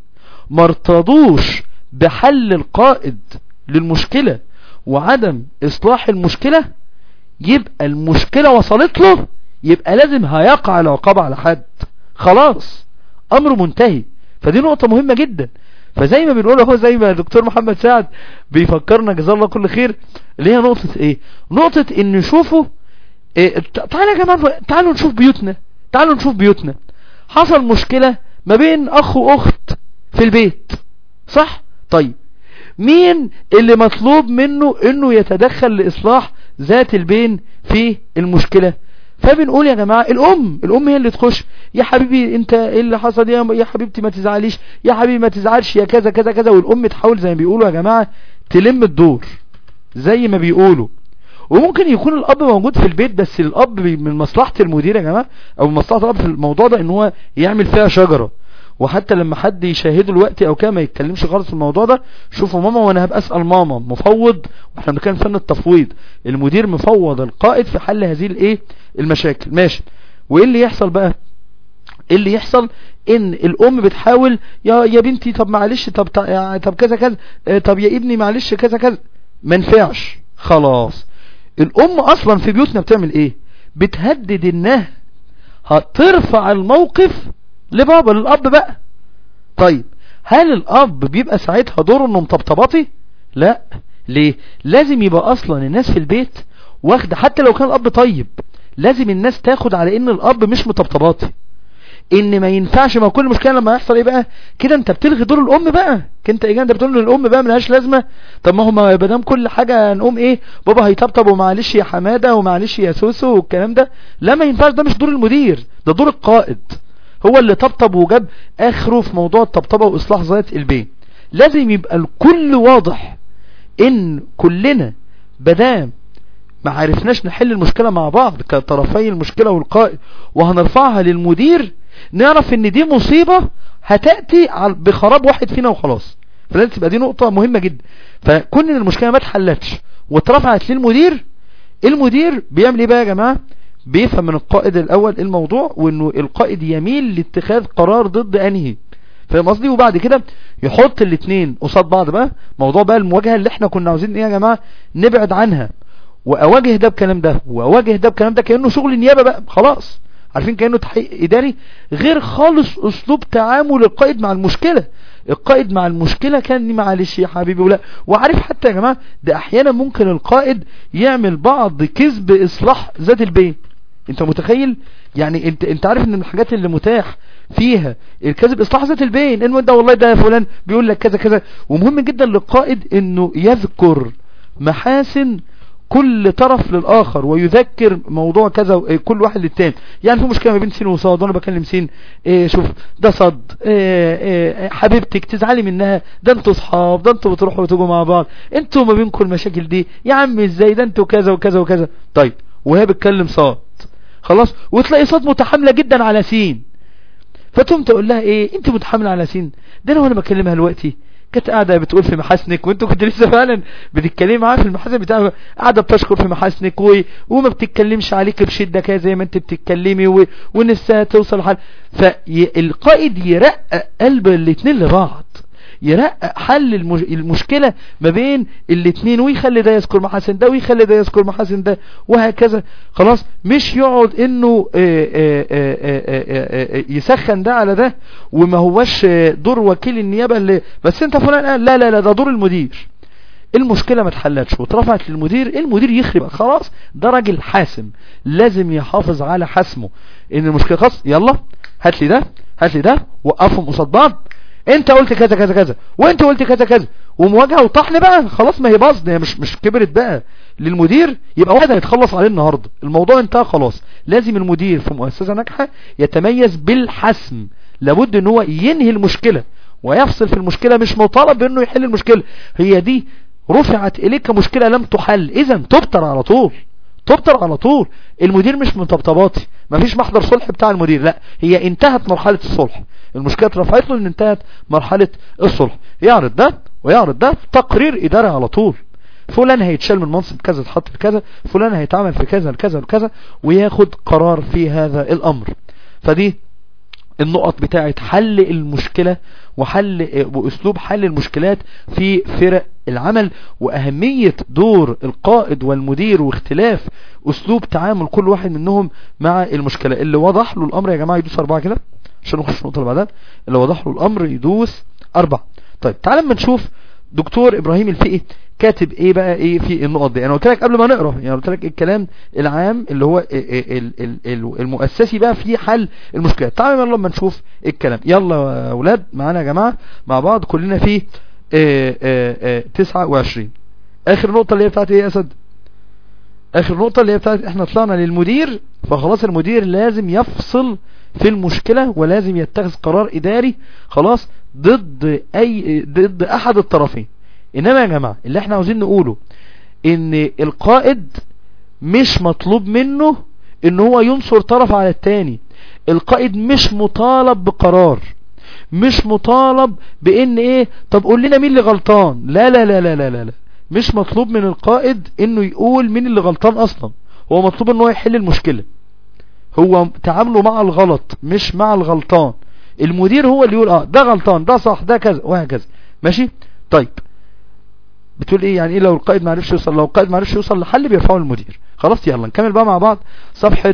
مرتضوش بحل القائد للمشكلة وعدم اصلاح المشكلة يبقى المشكلة وصلت له يبقى لازم هيقع العقاب على حد خلاص امر منتهي فدي نقطة مهمة جدا فزي ما بنقول اهو زي ما الدكتور محمد سعد بيفكرنا جزاه الله كل خير اللي هي نقطة ايه نقطة ان نشوفه إيه تعالوا يا جماعة تعالوا نشوف بيوتنا تعالوا نشوف بيوتنا حصل مشكلة ما بين اخ واخت في البيت صح طيب مين اللي مطلوب منه انه يتدخل لاصلاح ذات البين في المشكلة فبنقول يا جماعة الام الام هي اللي تخش يا حبيبي انت ايه اللي حصل يا يا حبيبتي ما تزعليش يا حبيبي ما تزعلش يا كذا كذا كذا والام تحاول زي ما بيقولوا يا جماعة تلم الدور زي ما بيقولوا وممكن يكون الاب موجود في البيت بس الاب من مصلحة المدير يا جماعة او من مصلحة الاب في الموضوع ده ان هو يعمل فيها شجرة وحتى لما حد يشاهده الوقت او كده ما يتكلمش خالص في الموضوع ده شوفوا ماما وانا هبقى اسال ماما مفوض واحنا بنتكلم فن التفويض المدير مفوض القائد في حل هذه الايه المشاكل ماشي وايه اللي يحصل بقى ايه اللي يحصل ان الام بتحاول يا يا بنتي طب معلش طب طب كذا كذا طب يا ابني معلش كذا كذا ما ينفعش خلاص الام اصلا في بيوتنا بتعمل ايه بتهدد انها هترفع الموقف لبابا للاب بقى طيب هل الاب بيبقى ساعتها دوره انه مطبطباتي لا ليه لازم يبقى اصلا الناس في البيت واخده حتى لو كان الاب طيب لازم الناس تاخد على ان الاب مش مطبطباتي ان ما ينفعش ما كل مشكله لما يحصل ايه بقى كده انت بتلغي دور الام بقى انت ايه انت بتقول للام بقى ملهاش لازمه طب ما هو ما دام كل حاجه نقوم ايه بابا هيطبطب ومعلش يا حماده ومعلش يا سوسو والكلام ده لا ما ينفعش ده مش دور المدير ده دور القائد هو اللي طبطب وجاب اخره في موضوع الطبطبه واصلاح ذات البين لازم يبقى الكل واضح ان كلنا بدام ما عرفناش نحل المشكلة مع بعض كطرفي المشكلة والقائد وهنرفعها للمدير نعرف ان دي مصيبة هتأتي بخراب واحد فينا وخلاص فلازم تبقى دي نقطة مهمة جدا فكون ان المشكلة ما اتحلتش واترفعت للمدير المدير بيعمل ايه بقى يا جماعة بيفهم من القائد الاول الموضوع وانه القائد يميل لاتخاذ قرار ضد انهي فاهم قصدي وبعد كده يحط الاثنين قصاد بعض بقى موضوع بقى المواجهه اللي احنا كنا عاوزين ايه يا جماعه نبعد عنها واواجه ده بكلام ده واواجه ده بكلام ده كانه شغل نيابه بقى خلاص عارفين كانه تحقيق اداري غير خالص اسلوب تعامل القائد مع المشكله القائد مع المشكله كان معلش يا حبيبي ولا وعارف حتى يا جماعه ده احيانا ممكن القائد يعمل بعض كذب اصلاح ذات البين انت متخيل يعني انت انت عارف ان من الحاجات اللي متاح فيها الكذب اصلاح ذات البين انه ده والله ده فلان بيقول لك كذا كذا ومهم جدا للقائد انه يذكر محاسن كل طرف للآخر ويذكر موضوع كذا كل واحد للتاني يعني في مشكلة ما بين سين وصاد وانا بكلم سين إيه شوف ده صد إيه إيه حبيبتك تزعلي منها ده انتوا صحاب ده انتوا بتروحوا وتجوا مع بعض انتوا ما بينكم المشاكل دي يا عم ازاي ده انتوا كذا وكذا وكذا طيب وهي بتكلم صاد خلاص وتلاقي صاد متحاملة جدا على سين فتقوم تقول لها ايه انت متحاملة على سين ده انا وانا بكلمها دلوقتي كانت قاعدة بتقول في محاسنك وانتوا كنت لسه فعلا بتتكلمي معاها في المحاسن بتاعها قاعدة بتشكر في محاسنك و... وما بتتكلمش عليك بشدة كده زي ما انت بتتكلمي و... ونفسها توصل حل فالقائد يرقق قلب الاتنين لبعض يرقق حل المش... المشكلة ما بين الاتنين ويخلي ده يذكر محاسن ده ويخلي ده يذكر محاسن ده وهكذا خلاص مش يقعد انه آآ آآ آآ يسخن ده على ده وما هوش دور وكيل النيابة اللي بس انت فلان قال لا لا لا ده دور المدير المشكلة ما اتحلتش واترفعت للمدير المدير يخرب خلاص ده راجل حاسم لازم يحافظ على حسمه ان المشكلة خلاص يلا هات لي ده هات لي ده وقفهم قصاد بعض انت قلت كذا كذا كذا وانت قلت كذا كذا ومواجهه وطحن بقى خلاص ما هي باظ هي مش مش كبرت بقى للمدير يبقى واحد هيتخلص عليه النهارده الموضوع انتهى خلاص لازم المدير في مؤسسه ناجحه يتميز بالحسم لابد ان هو ينهي المشكله ويفصل في المشكله مش مطالب بانه يحل المشكله هي دي رفعت اليك مشكله لم تحل اذا تبتر على طول تبتر على طول المدير مش من طبطباتي مفيش محضر صلح بتاع المدير لا هي انتهت مرحلة الصلح المشكلة اترفعت له ان انتهت مرحلة الصلح يعرض ده ويعرض ده تقرير اداري على طول فلان هيتشال من منصب كذا تحط في كذا فلان هيتعمل في كذا لكذا لكذا وياخد قرار في هذا الامر فدي النقط بتاعت حل المشكلة وحل واسلوب حل المشكلات في فرق العمل واهمية دور القائد والمدير واختلاف اسلوب تعامل كل واحد منهم مع المشكلة اللي وضح له الامر يا جماعة يدوس اربعة كده عشان نخش النقطة اللي بعدها اللي وضح له الامر يدوس اربعة طيب تعال اما نشوف دكتور ابراهيم الفقي كاتب ايه بقى ايه في النقط دي انا قلت لك قبل ما نقرا يعني قلت لك الكلام العام اللي هو المؤسسي بقى في حل المشكلات تعالوا يلا لما نشوف الكلام يلا يا اولاد معانا يا جماعه مع بعض كلنا في 29 اخر نقطه اللي هي بتاعت ايه يا اسد اخر نقطه اللي هي بتاعت احنا طلعنا للمدير فخلاص المدير لازم يفصل في المشكلة ولازم يتخذ قرار اداري خلاص ضد اي ضد احد الطرفين انما يا جماعة اللي احنا عاوزين نقوله ان القائد مش مطلوب منه ان هو ينصر طرف على التاني القائد مش مطالب بقرار مش مطالب بان ايه طب قول لنا مين اللي غلطان لا لا لا لا لا لا, لا. مش مطلوب من القائد انه يقول مين اللي غلطان اصلا هو مطلوب ان هو يحل المشكلة هو تعامله مع الغلط مش مع الغلطان المدير هو اللي يقول اه ده غلطان ده صح ده كذا وهكذا ماشي طيب بتقول ايه يعني ايه لو القائد ما عرفش يوصل لو القائد ما عرفش يوصل لحل بيرفعه المدير خلاص يلا نكمل بقى مع بعض صفحة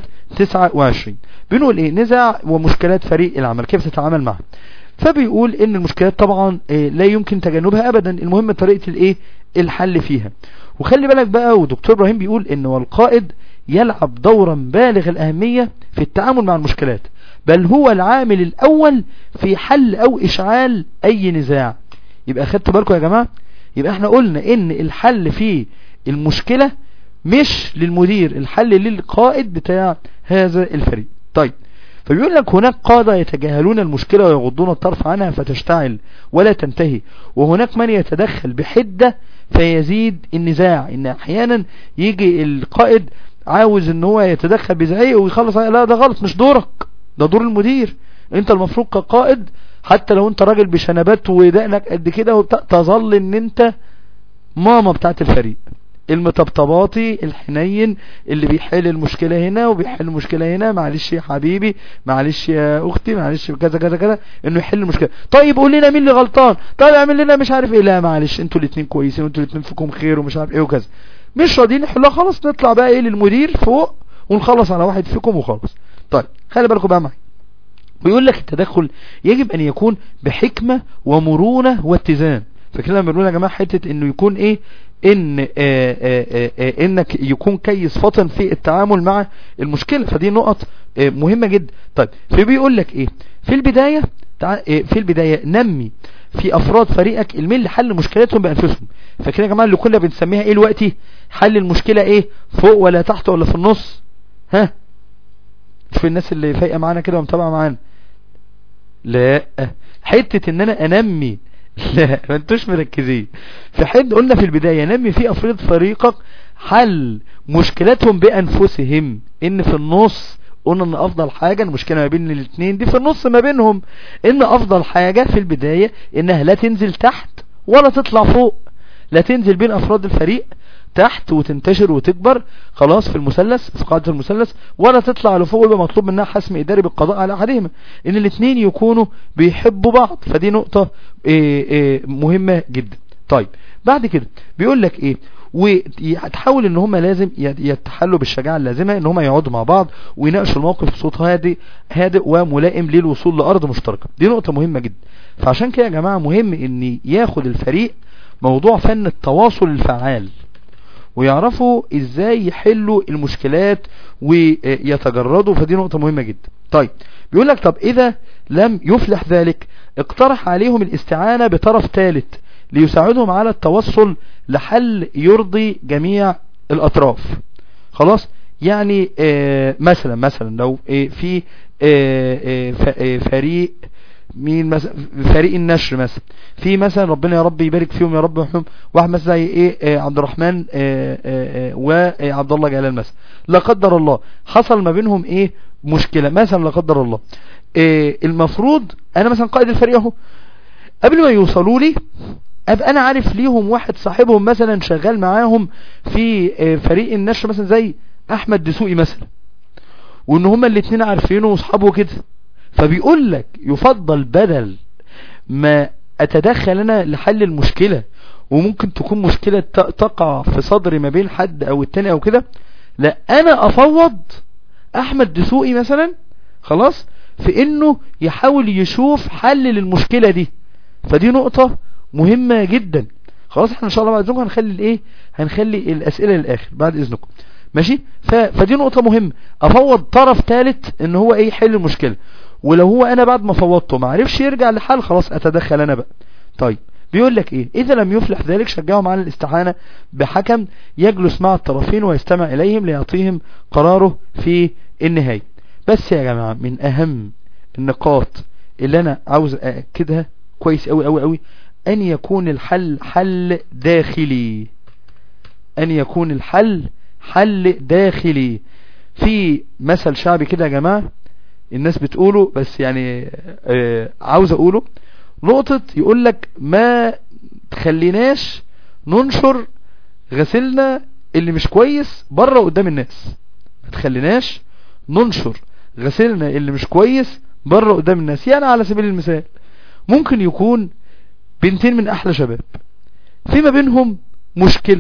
29 بنقول ايه نزاع ومشكلات فريق العمل كيف تتعامل معها فبيقول ان المشكلات طبعا إيه لا يمكن تجنبها ابدا المهم طريقة الايه الحل فيها وخلي بالك بقى ودكتور ابراهيم بيقول ان والقائد يلعب دورا بالغ الاهمية في التعامل مع المشكلات بل هو العامل الاول في حل او اشعال اي نزاع يبقى خدتوا بالكم يا جماعة يبقى احنا قلنا ان الحل في المشكلة مش للمدير الحل للقائد بتاع هذا الفريق طيب فبيقول لك هناك قادة يتجاهلون المشكلة ويغضون الطرف عنها فتشتعل ولا تنتهي وهناك من يتدخل بحدة فيزيد النزاع ان احيانا يجي القائد عاوز ان هو يتدخل بزعيق ويخلص لا ده غلط مش دورك ده دور المدير انت المفروض كقائد حتى لو انت راجل بشنبات ودقنك قد كده تظل ان انت ماما بتاعت الفريق المطبطباطي الحنين اللي بيحل المشكلة هنا وبيحل المشكلة هنا معلش يا حبيبي معلش يا اختي معلش كذا كذا كذا انه يحل المشكلة طيب قول لنا مين اللي غلطان طيب اعمل لنا مش عارف ايه لا معلش انتوا الاثنين كويسين وانتوا الاثنين فيكم خير ومش عارف ايه وكذا مش راضيين نحلها خلاص نطلع بقى ايه للمدير فوق ونخلص على واحد فيكم وخلاص طيب خلي بالكم بقى معي بيقول لك التدخل يجب ان يكون بحكمة ومرونة واتزان فكده لما بنقول يا جماعة حتة انه يكون ايه ان آآ آآ آآ انك يكون كيس فطن في التعامل مع المشكلة فدي نقط مهمة جدا طيب فبيقول لك ايه في البداية في البداية نمي في افراد فريقك الميل لحل مشكلاتهم بانفسهم فاكرين يا جماعة اللي كنا بنسميها ايه دلوقتي حل المشكلة ايه فوق ولا تحت ولا في النص ها شوف الناس اللي فايقة معانا كده ومتابعة معانا لا حتة ان انا انمي لا ما انتوش مركزين في حد قلنا في البداية نمي في افراد فريقك حل مشكلاتهم بانفسهم ان في النص قلنا ان افضل حاجة المشكلة ما بين الاثنين دي في النص ما بينهم ان افضل حاجة في البداية انها لا تنزل تحت ولا تطلع فوق لا تنزل بين افراد الفريق تحت وتنتشر وتكبر خلاص في المثلث في قاعدة المثلث ولا تطلع لفوق يبقى مطلوب منها حسم اداري بالقضاء على احدهما ان الاثنين يكونوا بيحبوا بعض فدي نقطة إيه إيه مهمة جدا طيب بعد كده بيقول لك ايه وتحاول ان هم لازم يتحلوا بالشجاعة اللازمة ان هم يقعدوا مع بعض ويناقشوا الموقف بصوت هادئ هادئ وملائم للوصول لارض مشتركة دي نقطة مهمة جدا فعشان كده يا جماعة مهم ان ياخد الفريق موضوع فن التواصل الفعال ويعرفوا ازاي يحلوا المشكلات ويتجردوا فدي نقطة مهمة جدا طيب بيقول لك طب اذا لم يفلح ذلك اقترح عليهم الاستعانة بطرف ثالث ليساعدهم على التوصل لحل يرضي جميع الاطراف خلاص يعني آه مثلا مثلا لو آه في آه آه ف- آه فريق مين مثلا فريق النشر مثلا في مثلا ربنا يا رب يبارك فيهم يا رب ويرحمهم واحد مثلا زي ايه آه عبد الرحمن آه آه آه وعبد الله جلال مثلا لا قدر الله حصل ما بينهم ايه مشكلة مثلا لا قدر الله آه المفروض انا مثلا قائد الفريق اهو قبل ما يوصلوا لي ابقى انا عارف ليهم واحد صاحبهم مثلا شغال معاهم في آه، فريق النشر مثلا زي احمد دسوقي مثلا وان هما الاتنين عارفينه واصحابه كده فبيقول لك يفضل بدل ما اتدخل انا لحل المشكلة وممكن تكون مشكلة ت- تقع في صدري ما بين حد او التاني او كده لا انا افوض احمد دسوقي مثلا خلاص في انه يحاول يشوف حل للمشكلة دي فدي نقطة مهمة جدا خلاص احنا ان شاء الله بعد اذنكم هنخلي الايه هنخلي الاسئلة للاخر بعد اذنكم ماشي ف... فدي نقطة مهمة افوض طرف ثالث ان هو ايه يحل المشكلة ولو هو انا بعد ما فوضته ما عرفش يرجع لحل خلاص اتدخل انا بقى طيب بيقول لك ايه اذا لم يفلح ذلك شجعهم على الاستعانة بحكم يجلس مع الطرفين ويستمع اليهم ليعطيهم قراره في النهاية بس يا جماعة من اهم النقاط اللي انا عاوز اكدها كويس قوي قوي قوي ان يكون الحل حل داخلي ان يكون الحل حل داخلي في مثل شعبي كده يا جماعة الناس بتقوله بس يعني آه، عاوز اقوله نقطة يقول لك ما تخليناش ننشر غسلنا اللي مش كويس بره قدام الناس ما تخليناش ننشر غسلنا اللي مش كويس بره قدام الناس يعني على سبيل المثال ممكن يكون بنتين من احلى شباب في ما بينهم مشكلة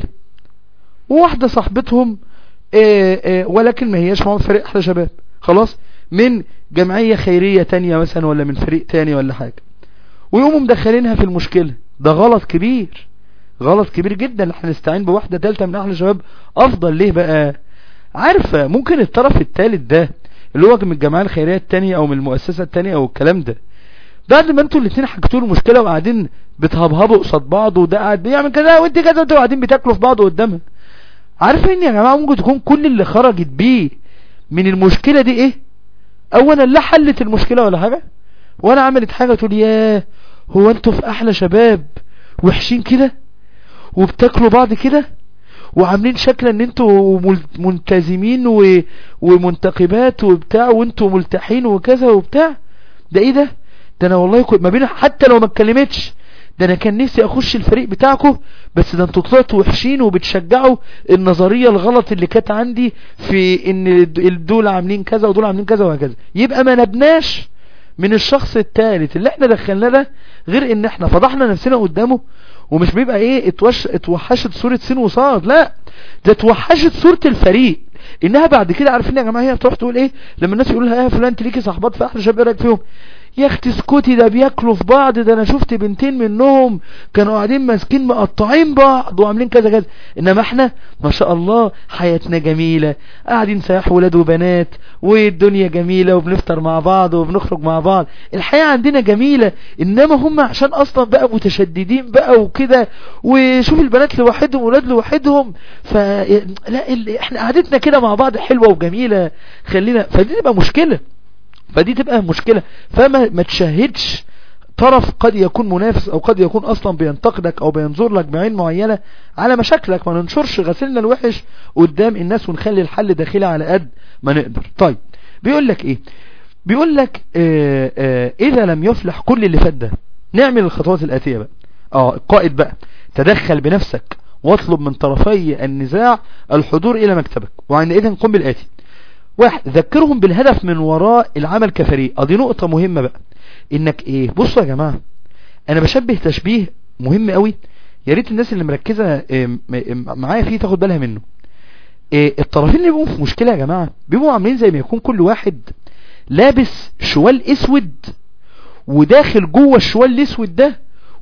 وواحدة صاحبتهم آه، آه، ولكن ما هياش معاهم فريق احلى شباب خلاص من جمعية خيرية تانية مثلا ولا من فريق تاني ولا حاجة ويقوموا مدخلينها في المشكلة ده غلط كبير غلط كبير جدا احنا نستعين بواحدة تالتة من احلى شباب افضل ليه بقى عارفة ممكن الطرف التالت ده اللي هو من الجمعية الخيرية التانية او من المؤسسة التانية او الكلام ده بعد ما انتوا الاتنين حكيتوا له المشكلة وقاعدين بتهبهبوا قصاد بعض وده قاعد بيعمل كذا وانت كذا وانتوا قاعدين بتاكلوا في بعض قدامها عارفين يا جماعة ممكن تكون كل اللي خرجت بيه من المشكلة دي ايه اولا لا حلت المشكلة ولا حاجة ولا عملت حاجة تقول ياه هو انتوا في احلى شباب وحشين كده وبتاكلوا بعض كده وعاملين شكل ان انتوا مل- ملتزمين و... ومنتقبات وبتاع وانتوا ملتحين وكذا وبتاع ده ايه ده ده انا والله كنت ما بين حتى لو ما اتكلمتش ده انا كان نفسي اخش الفريق بتاعكم بس ده انتوا طلعتوا وحشين وبتشجعوا النظرية الغلط اللي كانت عندي في ان ال- دول عاملين كذا ودول عاملين كذا وهكذا يبقى ما نبناش من الشخص الثالث اللي احنا دخلنا ده غير ان احنا فضحنا نفسنا قدامه ومش بيبقى ايه اتوش اتوحشت صورة سين وصاد لا ده اتوحشت صورة الفريق انها بعد كده عارفين يا جماعه هي بتروح تقول ايه لما الناس يقول لها يا فلان انت ليكي صاحبات في احلى شباب ايه رايك فيهم يا اختي اسكتي ده بياكلوا في بعض ده انا شفت بنتين منهم كانوا قاعدين ماسكين مقطعين بعض وعاملين كذا كذا انما احنا ما شاء الله حياتنا جميلة قاعدين سياح ولاد وبنات والدنيا جميلة وبنفطر مع بعض وبنخرج مع بعض الحياة عندنا جميلة انما هم عشان اصلا بقى متشددين بقى وكده وشوف البنات لوحدهم ولاد لوحدهم ف لا ال- احنا قعدتنا كده مع بعض حلوة وجميلة خلينا فدي تبقى مشكلة فدي تبقى مشكلة فما ما تشهدش طرف قد يكون منافس او قد يكون اصلا بينتقدك او بينظر لك بعين معينة على مشاكلك ما ننشرش غسلنا الوحش قدام الناس ونخلي الحل داخلي على قد ما نقدر طيب بيقول لك ايه بيقول لك اه اه اذا لم يفلح كل اللي فات ده نعمل الخطوات الاتية بقى اه القائد بقى تدخل بنفسك واطلب من طرفي النزاع الحضور الى مكتبك وعندئذ قم بالاتي واحد ذكرهم بالهدف من وراء العمل كفريق اه دي نقطة مهمة بقى انك ايه بصوا يا جماعة انا بشبه تشبيه مهم قوي يا ريت الناس اللي مركزة إيه، م- م- معايا فيه تاخد بالها منه إيه، الطرفين اللي بيبقوا في مشكلة يا جماعة بيبقوا عاملين زي ما يكون كل واحد لابس شوال اسود وداخل جوه الشوال الاسود ده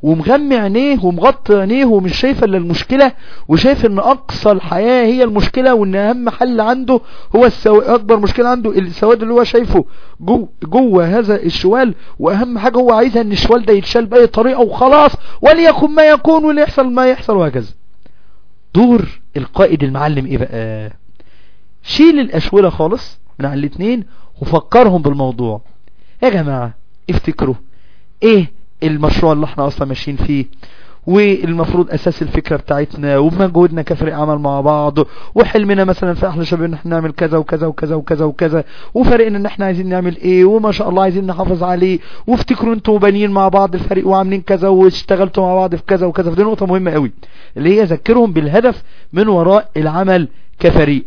ومغمي عينيه ومغطي عينيه ومش شايف الا المشكلة وشايف ان اقصى الحياة هي المشكلة وان اهم حل عنده هو السو... اكبر مشكلة عنده السواد اللي هو شايفه جوه جو هذا الشوال واهم حاجة هو عايزها ان الشوال ده يتشال باي طريقة وخلاص وليكن ما يكون واللي يحصل ما يحصل وهكذا دور القائد المعلم ايه بقى شيل الاشولة خالص من على الاتنين وفكرهم بالموضوع يا جماعة افتكروا ايه المشروع اللي احنا اصلا ماشيين فيه والمفروض اساس الفكرة بتاعتنا ومجهودنا كفريق عمل مع بعض وحلمنا مثلا في احلى شباب ان احنا نعمل كذا وكذا وكذا وكذا وكذا وفريقنا ان احنا عايزين نعمل ايه وما شاء الله عايزين نحافظ عليه وافتكروا انتوا بانيين مع بعض الفريق وعاملين كذا واشتغلتوا مع بعض في كذا وكذا فدي نقطة مهمة قوي اللي هي ذكرهم بالهدف من وراء العمل كفريق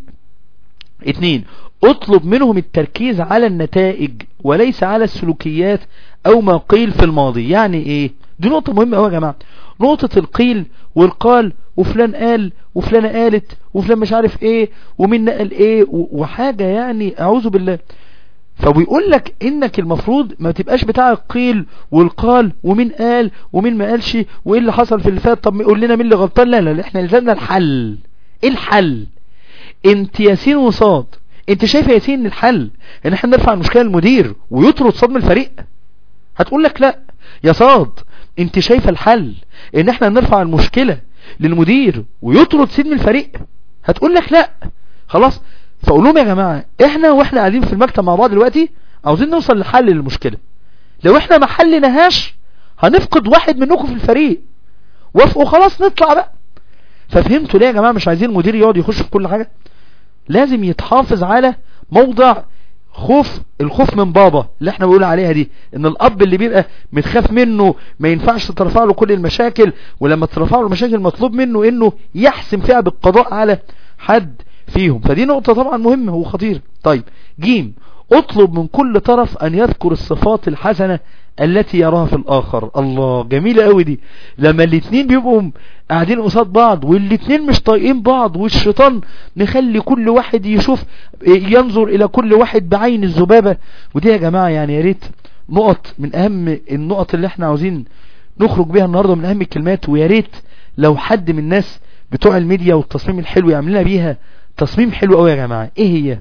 اتنين اطلب منهم التركيز على النتائج وليس على السلوكيات او ما قيل في الماضي يعني ايه دي نقطة مهمة قوي يا جماعة نقطة القيل والقال وفلان قال وفلانة قالت وفلان مش عارف ايه ومين نقل ايه وحاجة يعني اعوذ بالله فبيقول لك انك المفروض ما تبقاش بتاع القيل والقال ومين قال ومين ما قالش وايه اللي حصل في اللي فات طب قول لنا مين اللي غلطان لا لا احنا لزمنا الحل ايه الحل انت ياسين وصاد انت شايف يا ياسين الحل ان احنا نرفع المشكلة للمدير ويطرد صاد من الفريق هتقول لك لا يا صاد انت شايف الحل ان احنا نرفع المشكلة للمدير ويطرد سيد من الفريق هتقول لك لا خلاص فاقول لهم يا جماعة احنا واحنا قاعدين في المكتب مع بعض دلوقتي عاوزين نوصل لحل للمشكلة لو احنا ما حلناهاش هنفقد واحد منكم في الفريق وافقوا خلاص نطلع بقى ففهمتوا ليه يا جماعة مش عايزين المدير يقعد يخش في كل حاجة لازم يتحافظ على موضع خوف الخوف من بابا اللي احنا بنقول عليها دي ان الاب اللي بيبقى متخاف منه ما ينفعش ترفع له كل المشاكل ولما ترفع له المشاكل مطلوب منه انه يحسم فيها بالقضاء على حد فيهم فدي نقطة طبعا مهمة وخطيرة طيب جيم اطلب من كل طرف ان يذكر الصفات الحسنة التي يراها في الاخر الله جميلة قوي دي لما الاتنين بيبقوا قاعدين قصاد بعض والاتنين مش طايقين بعض والشيطان نخلي كل واحد يشوف ينظر الى كل واحد بعين الذبابة ودي يا جماعة يعني يا ريت نقط من اهم النقط اللي احنا عاوزين نخرج بيها النهاردة من اهم الكلمات ويا ريت لو حد من الناس بتوع الميديا والتصميم الحلو يعمل لنا بيها تصميم حلو قوي يا جماعة ايه هي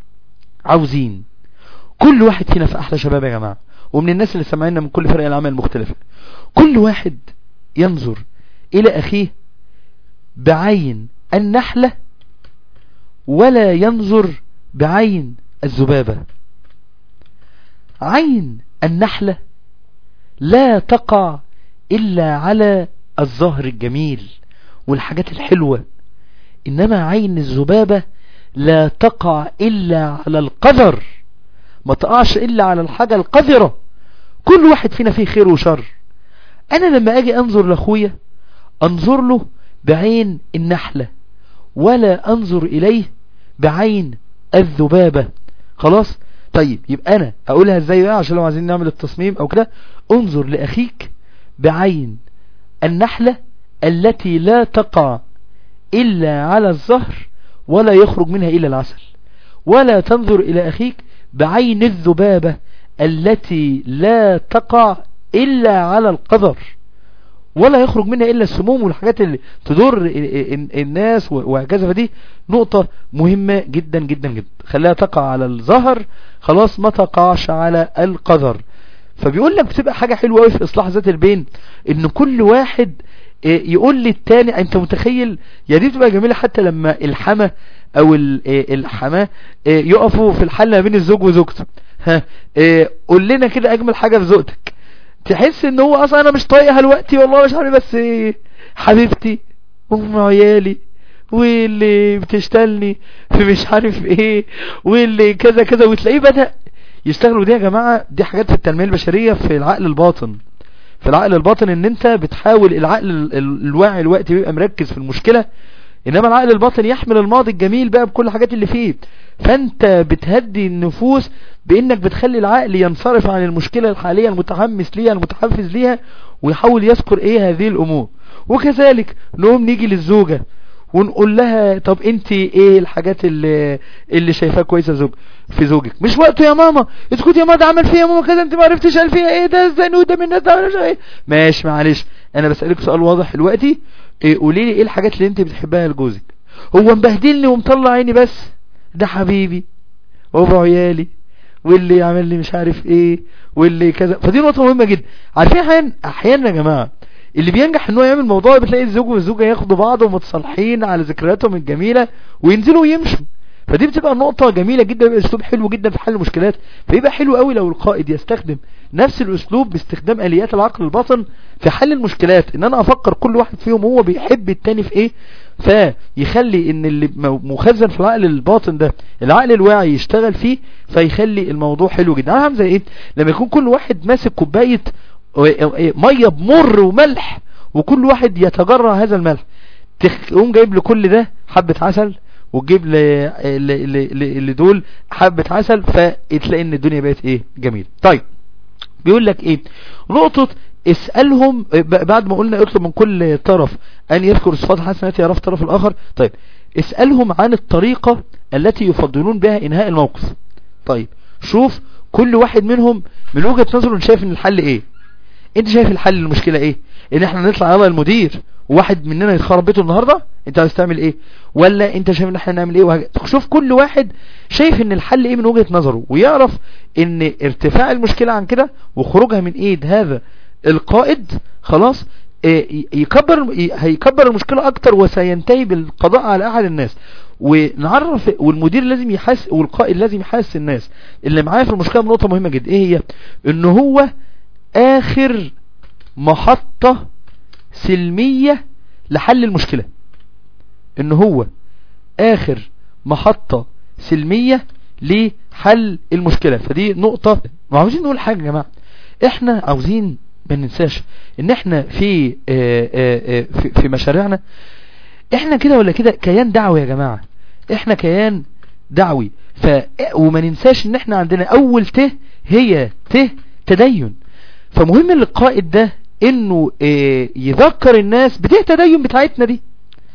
عاوزين كل واحد فينا في احلى شباب يا جماعة ومن الناس اللي سمعنا من كل فرق العمل المختلفة كل واحد ينظر الى اخيه بعين النحلة ولا ينظر بعين الذبابة عين النحلة لا تقع الا على الظهر الجميل والحاجات الحلوة انما عين الذبابة لا تقع الا على القذر ما تقعش الا على الحاجة القذرة كل واحد فينا فيه خير وشر انا لما اجي انظر لاخويا انظر له بعين النحلة ولا انظر اليه بعين الذبابة خلاص طيب يبقى انا اقولها ازاي بقى عشان لو عايزين نعمل التصميم او كده انظر لاخيك بعين النحلة التي لا تقع الا على الظهر ولا يخرج منها الا العسل ولا تنظر الى اخيك بعين الذبابة التي لا تقع إلا على القدر ولا يخرج منها إلا السموم والحاجات اللي تضر الناس وهكذا فدي نقطة مهمة جدا جدا جدا خليها تقع على الظهر خلاص ما تقعش على القدر فبيقول لك بتبقى حاجة حلوة قوي في إصلاح ذات البين إن كل واحد يقول للتاني انت متخيل يا دي تبقى جميلة حتى لما الحما او الحماه يقفوا في الحل ما بين الزوج وزوجته ها قول لنا كده اجمل حاجة في ذوقتك تحس ان هو اصلا انا مش طايقها دلوقتي والله مش عارف بس حبيبتي ام عيالي واللي بتشتلني في مش عارف ايه واللي كذا كذا وتلاقيه بدأ يشتغلوا دي يا جماعة دي حاجات في التنمية البشرية في العقل الباطن في العقل الباطن ان انت بتحاول العقل الواعي الوقت بيبقى مركز في المشكلة انما العقل الباطن يحمل الماضي الجميل بقى بكل الحاجات اللي فيه فانت بتهدي النفوس بانك بتخلي العقل ينصرف عن المشكلة الحالية المتحمس ليها المتحفز ليها ويحاول يذكر ايه هذه الامور وكذلك نقوم نيجي للزوجة ونقول لها طب انت ايه الحاجات اللي اللي شايفاها كويسه زوج في زوجك مش وقته يا ماما اسكت يا ماما ده عمل فيها ماما كذا انت ما عرفتش قال فيها ايه ده الزنود ده من الناس ده ايه ماشي معلش انا بسألك سؤال واضح دلوقتي إيه قولي لي ايه الحاجات اللي انت بتحبها لجوزك هو مبهدلني ومطلع عيني بس ده حبيبي وابو عيالي واللي يعمل لي مش عارف ايه واللي كذا فدي نقطة مهمة جدا عارفين احيانا احيانا يا جماعة اللي بينجح ان هو يعمل موضوع بتلاقي الزوج والزوجة ياخدوا بعض ومتصالحين على ذكرياتهم الجميلة وينزلوا ويمشوا فدي بتبقى نقطة جميلة جدا بيبقى اسلوب حلو جدا في حل المشكلات فيبقى حلو قوي لو القائد يستخدم نفس الاسلوب باستخدام اليات العقل الباطن في حل المشكلات ان انا افكر كل واحد فيهم هو بيحب التاني في ايه فيخلي ان اللي مخزن في العقل الباطن ده العقل الواعي يشتغل فيه فيخلي الموضوع حلو جدا عامل زي ايه لما يكون كل واحد ماسك كوبايه ميه بمر وملح وكل واحد يتجرع هذا الملح تقوم جايب لكل ده حبه عسل وتجيب لدول حبة عسل فتلاقي ان الدنيا بقت ايه جميل طيب بيقول لك ايه نقطة اسألهم بعد ما قلنا اطلب من كل طرف ان يذكر صفات الحسنات يعرف الطرف الاخر طيب اسألهم عن الطريقة التي يفضلون بها انهاء الموقف طيب شوف كل واحد منهم من وجهة نظره شايف ان الحل ايه انت شايف الحل المشكلة ايه ان احنا نطلع يلا المدير وواحد مننا يتخرب بيته النهاردة انت عايز تعمل ايه ولا انت شايف ان احنا نعمل ايه وهج... شوف كل واحد شايف ان الحل ايه من وجهة نظره ويعرف ان ارتفاع المشكلة عن كده وخروجها من ايد هذا القائد خلاص يكبر هيكبر المشكلة اكتر وسينتهي بالقضاء على احد الناس ونعرف والمدير لازم يحس والقائد لازم يحس الناس اللي معاه في المشكلة بنقطة مهمة جدا ايه هي ان هو اخر محطة سلمية لحل المشكلة ان هو اخر محطة سلمية لحل المشكلة فدي نقطة ما عاوزين نقول حاجة يا جماعة احنا عاوزين ما ننساش ان احنا في اه اه في, في مشاريعنا احنا كده ولا كده كيان دعوي يا جماعة احنا كيان دعوي ف وما ننساش ان احنا عندنا اول ت هي ت تدين فمهم للقائد ده انه اه يذكر الناس بديه التدين بتاعتنا دي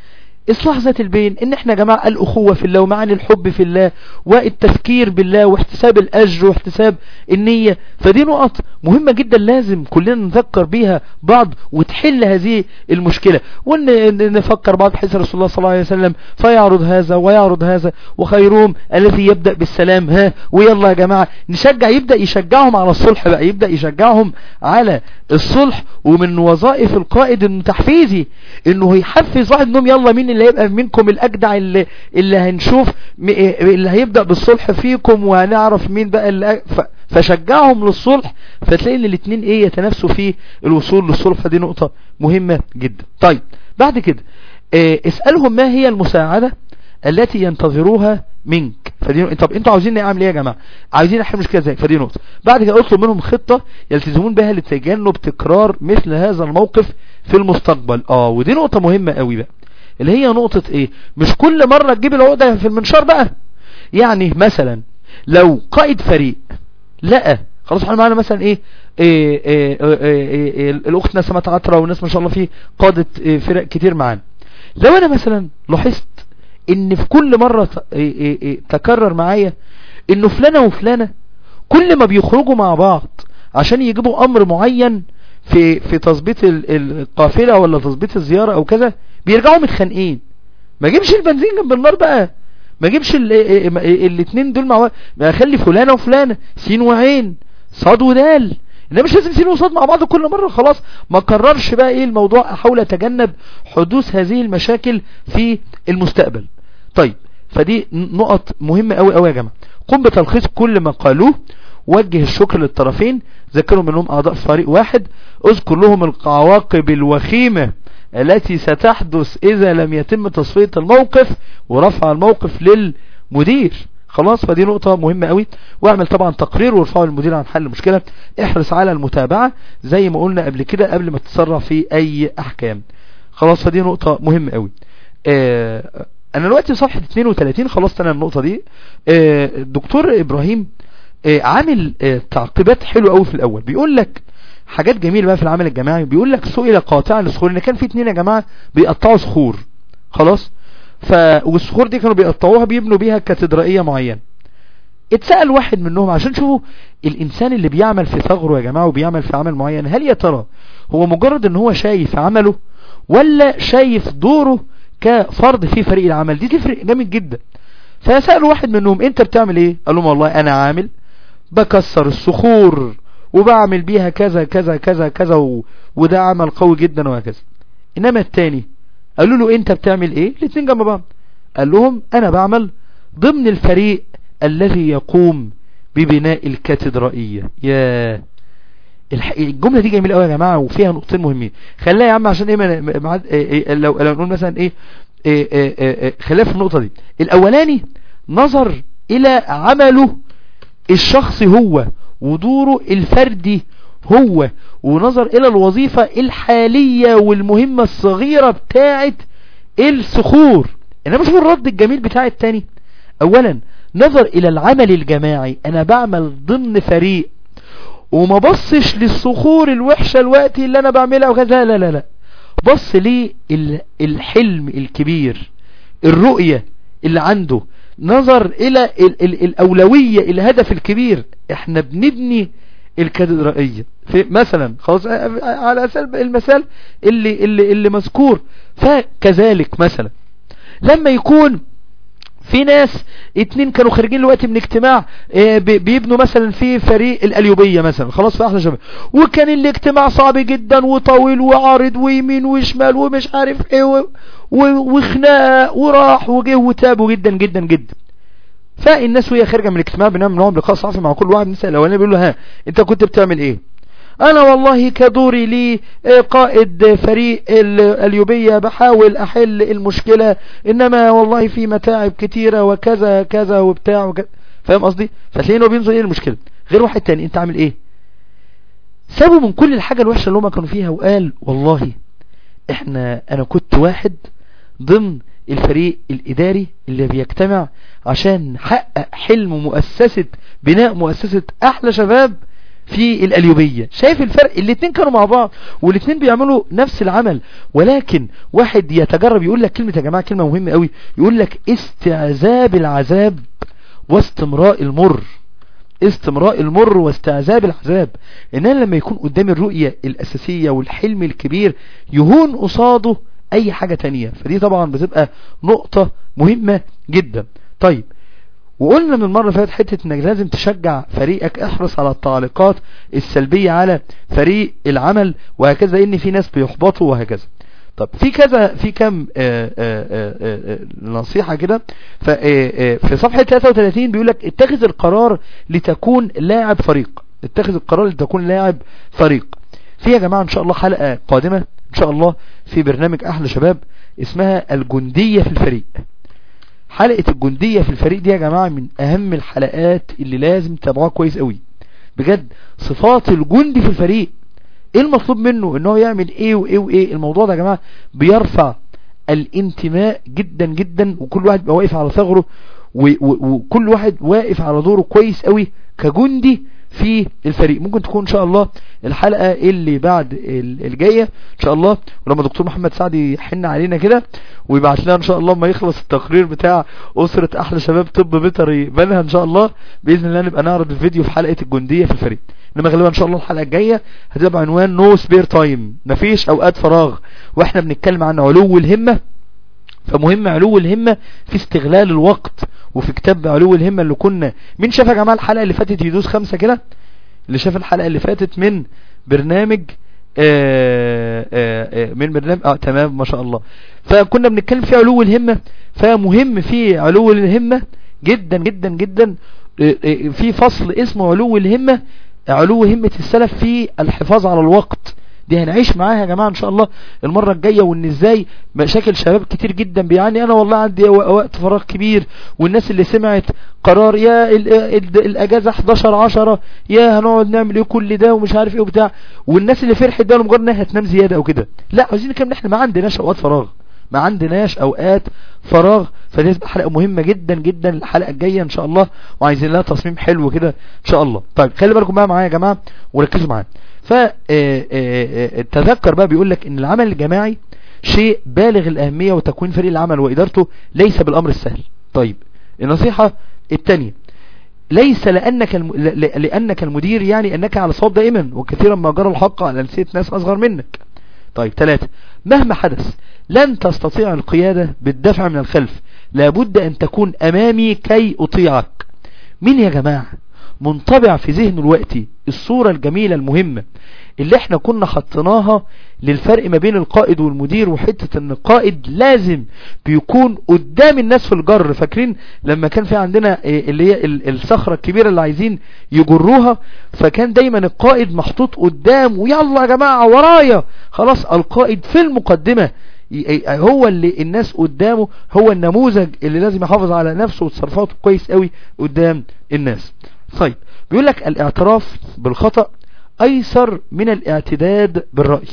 اصلاح ذات البين ان احنا يا جماعة الاخوة في الله ومعاني الحب في الله والتفكير بالله واحتساب الاجر واحتساب النية فدي نقط مهمة جدا لازم كلنا نذكر بيها بعض وتحل هذه المشكلة وان نفكر بعض حيث رسول الله صلى الله عليه وسلم فيعرض هذا ويعرض هذا وخيرهم الذي يبدأ بالسلام ها ويلا يا جماعة نشجع يبدأ يشجعهم على الصلح بقى يبدأ يشجعهم على الصلح ومن وظائف القائد التحفيزي انه يحفز واحد منهم يلا مين اللي هيبقى منكم الاجدع اللي, اللي هنشوف اللي هيبدأ بالصلح فيكم وهنعرف مين بقى اللي فشجعهم للصلح فتلاقي ان الاثنين ايه يتنافسوا في الوصول للصلح فدي نقطة مهمة جدا طيب بعد كده اه اسألهم ما هي المساعدة التي ينتظروها منك فدي طب انتوا عاوزين اعمل ايه يا جماعه عاوزين نحل مشكله ازاي فدي نقطه بعد كده اطلب منهم خطه يلتزمون بها لتجنب تكرار مثل هذا الموقف في المستقبل اه ودي نقطه مهمه قوي بقى اللي هي نقطه ايه مش كل مره تجيب العقده في المنشار بقى يعني مثلا لو قائد فريق لقى خلاص احنا معانا مثلا ايه, إيه, إيه, إيه, إيه, إيه الاخت نسمة عطرة والناس ما شاء الله فيه قادة إيه فرق كتير معانا لو انا مثلا لاحظت ان في كل مرة إيه إيه إيه تكرر معايا انه فلانة وفلانة كل ما بيخرجوا مع بعض عشان يجيبوا امر معين في في تظبيط القافلة ولا تظبيط الزيارة او كذا بيرجعوا متخانقين ما جيبش البنزين جنب النار بقى ما جيبش الاثنين دول مع ما اخلي فلانة وفلانة سين وعين صاد ودال انما مش لازم سين وصاد مع بعض كل مرة خلاص ما كررش بقى ايه الموضوع احاول اتجنب حدوث هذه المشاكل في المستقبل طيب فدي نقط مهمة قوي قوي يا جماعة قم بتلخيص كل ما قالوه وجه الشكر للطرفين ذكروا منهم اعضاء فريق واحد اذكر لهم العواقب الوخيمة التي ستحدث اذا لم يتم تصفية الموقف ورفع الموقف للمدير خلاص فدي نقطة مهمة قوي واعمل طبعا تقرير وارفعه للمدير عن حل المشكلة احرص على المتابعة زي ما قلنا قبل كده قبل ما تتسرع في اي احكام خلاص فدي نقطة مهمة قوي اه انا دلوقتي صفحة 32 خلصت انا النقطة دي اه الدكتور ابراهيم اه عامل اه تعقيبات حلوة قوي في الاول بيقول لك حاجات جميلة بقى في العمل الجماعي بيقول لك سئل قاطعا للصخور ان كان في اتنين يا جماعة بيقطعوا صخور خلاص ف والصخور دي كانوا بيقطعوها بيبنوا بيها كاتدرائية معينة اتسأل واحد منهم عشان شوفوا الانسان اللي بيعمل في ثغره يا جماعة وبيعمل في عمل معين هل يا ترى هو مجرد ان هو شايف عمله ولا شايف دوره كفرد في فريق العمل دي تفرق جامد جدا فسألوا واحد منهم انت بتعمل ايه قال لهم والله انا عامل بكسر الصخور وبعمل بيها كذا كذا كذا كذا و... وده عمل قوي جدا وهكذا انما التاني قالوا له انت بتعمل ايه الاتنين جنب بعض قال لهم انا بعمل ضمن الفريق الذي يقوم ببناء الكاتدرائية يا الح... الجملة دي جميلة قوي يا جماعة وفيها نقطتين مهمين خليها يا عم عشان ايه, ما... مع... إيه... إيه... لو لو نقول مثلا ايه, إيه... إيه... إيه... خليها في النقطة دي الاولاني نظر الى عمله الشخصي هو ودوره الفردي هو ونظر الى الوظيفة الحالية والمهمة الصغيرة بتاعت الصخور انما شوف الرد الجميل بتاع التاني اولا نظر الى العمل الجماعي انا بعمل ضمن فريق وما بصش للصخور الوحشة الوقت اللي انا بعملها وكذا لا لا لا بص ليه الحلم الكبير الرؤية اللي عنده نظر الى ال ال الاولوية الهدف الكبير احنا بنبني الكاتدرائية في مثلا خلاص على اساس المثال اللي اللي اللي مذكور فكذلك مثلا لما يكون في ناس اتنين كانوا خارجين دلوقتي من اجتماع اه بيبنوا مثلا في فريق الاليوبية مثلا خلاص في احلى شباب وكان الاجتماع صعب جدا وطويل وعارض ويمين وشمال ومش عارف ايه وخناقه وراح وجه وتابوا جدا جدا جدا فالناس وهي خارجه من الاجتماع بنعمل معاهم لقاء صحفي مع كل واحد نسال الاولاني بيقول له ها انت كنت بتعمل ايه انا والله كدوري لي قائد فريق اليوبية بحاول احل المشكلة انما والله في متاعب كتيرة وكذا كذا وبتاع وكذا فاهم قصدي فتلاقيه انه بينظر ايه المشكلة غير واحد تاني انت عامل ايه سابوا من كل الحاجة الوحشة اللي هم كانوا فيها وقال والله احنا انا كنت واحد ضمن الفريق الاداري اللي بيجتمع عشان نحقق حلم مؤسسة بناء مؤسسة احلى شباب في الاليوبية شايف الفرق الاتنين كانوا مع بعض والاتنين بيعملوا نفس العمل ولكن واحد يتجرب يقول لك كلمة يا جماعة كلمة مهمة قوي يقول لك استعذاب العذاب واستمراء المر استمراء المر واستعذاب العذاب ان انا لما يكون قدامي الرؤية الاساسية والحلم الكبير يهون قصاده اي حاجة تانية فدي طبعا بتبقى نقطة مهمة جدا طيب وقلنا من المرة فاتت حتة انك لازم تشجع فريقك احرص على التعليقات السلبية على فريق العمل وهكذا ان في ناس بيحبطوا وهكذا طب في كذا في كم آآ آآ آآ نصيحة كده في صفحة 33 بيقول لك اتخذ القرار لتكون لاعب فريق اتخذ القرار لتكون لاعب فريق في يا جماعة ان شاء الله حلقة قادمة ان شاء الله في برنامج احلى شباب اسمها الجندية في الفريق حلقة الجندية في الفريق دي يا جماعة من اهم الحلقات اللي لازم تتابعوها كويس قوي بجد صفات الجندي في الفريق ايه المطلوب منه ان هو يعمل ايه وايه وايه الموضوع ده يا جماعة بيرفع الانتماء جدا جدا وكل واحد بيبقى واقف على ثغره وكل واحد واقف على دوره كويس قوي كجندي في الفريق ممكن تكون ان شاء الله الحلقة اللي بعد الجاية ان شاء الله ولما دكتور محمد سعد يحن علينا كده ويبعت لنا ان شاء الله ما يخلص التقرير بتاع اسرة احلى شباب طب بيطري بنها ان شاء الله باذن الله نبقى نعرض الفيديو في حلقة الجندية في الفريق انما غالبا ان شاء الله الحلقة الجاية هتبقى عنوان نو سبير تايم مفيش اوقات فراغ واحنا بنتكلم عن علو الهمة فمهم علو الهمة في استغلال الوقت وفي كتاب علو الهمة اللي كنا مين شاف يا جماعة الحلقة اللي فاتت يدوس خمسة كده اللي شاف الحلقة اللي فاتت من برنامج آآ آآ من برنامج اه تمام ما شاء الله فكنا بنتكلم في علو الهمة فمهم في علو الهمة جدا جدا جدا في فصل اسمه علو الهمة علو همة السلف في الحفاظ على الوقت دي هنعيش معاها يا جماعة ان شاء الله المرة الجاية وان ازاي مشاكل شباب كتير جدا بيعاني انا والله عندي وقت فراغ كبير والناس اللي سمعت قرار يا ال ال الاجازة 11 10 يا هنقعد نعمل ايه كل ده ومش عارف ايه وبتاع والناس اللي فرحت ده لمجرد انها هتنام زيادة او كده لا عايزين نتكلم احنا ما عندناش اوقات فراغ ما عندناش اوقات فراغ فدي تبقى حلقة مهمة جدا جدا الحلقة الجاية ان شاء الله وعايزين لها تصميم حلو كده ان شاء الله طيب خلي بالكم بقى معايا يا جماعة وركزوا معايا فتذكر بقى بيقول لك ان العمل الجماعي شيء بالغ الاهمية وتكوين فريق العمل وادارته ليس بالامر السهل طيب النصيحة الثانية ليس لأنك, الم... ل... ل- لأنك المدير يعني أنك على صواب دائما وكثيرا ما جرى الحق على ألسية ناس أصغر منك طيب ثلاثة مهما حدث لن تستطيع القيادة بالدفع من الخلف لابد أن تكون أمامي كي أطيعك مين يا جماعة منطبع في ذهن الوقت الصورة الجميلة المهمة اللي احنا كنا حطيناها للفرق ما بين القائد والمدير وحتة ان القائد لازم بيكون قدام الناس في الجر فاكرين لما كان في عندنا إيه اللي هي ال- الصخرة الكبيرة اللي عايزين يجروها فكان دايما القائد محطوط قدام ويلا يا جماعة ورايا خلاص القائد في المقدمة ي- هو اللي الناس قدامه هو النموذج اللي لازم يحافظ على نفسه وتصرفاته كويس قوي قدام الناس طيب بيقول لك الاعتراف بالخطأ ايسر من الاعتداد بالرأي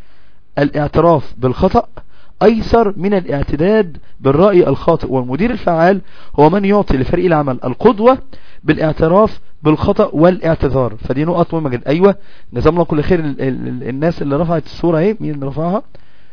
الاعتراف بالخطأ ايسر من الاعتداد بالرأي الخاطئ والمدير الفعال هو من يعطي لفريق العمل القدوة بالاعتراف بالخطأ والاعتذار فدي نقط مهمة جدا ايوه جزاهم الله كل خير ال ال الناس اللي رفعت الصورة اهي مين اللي رفعها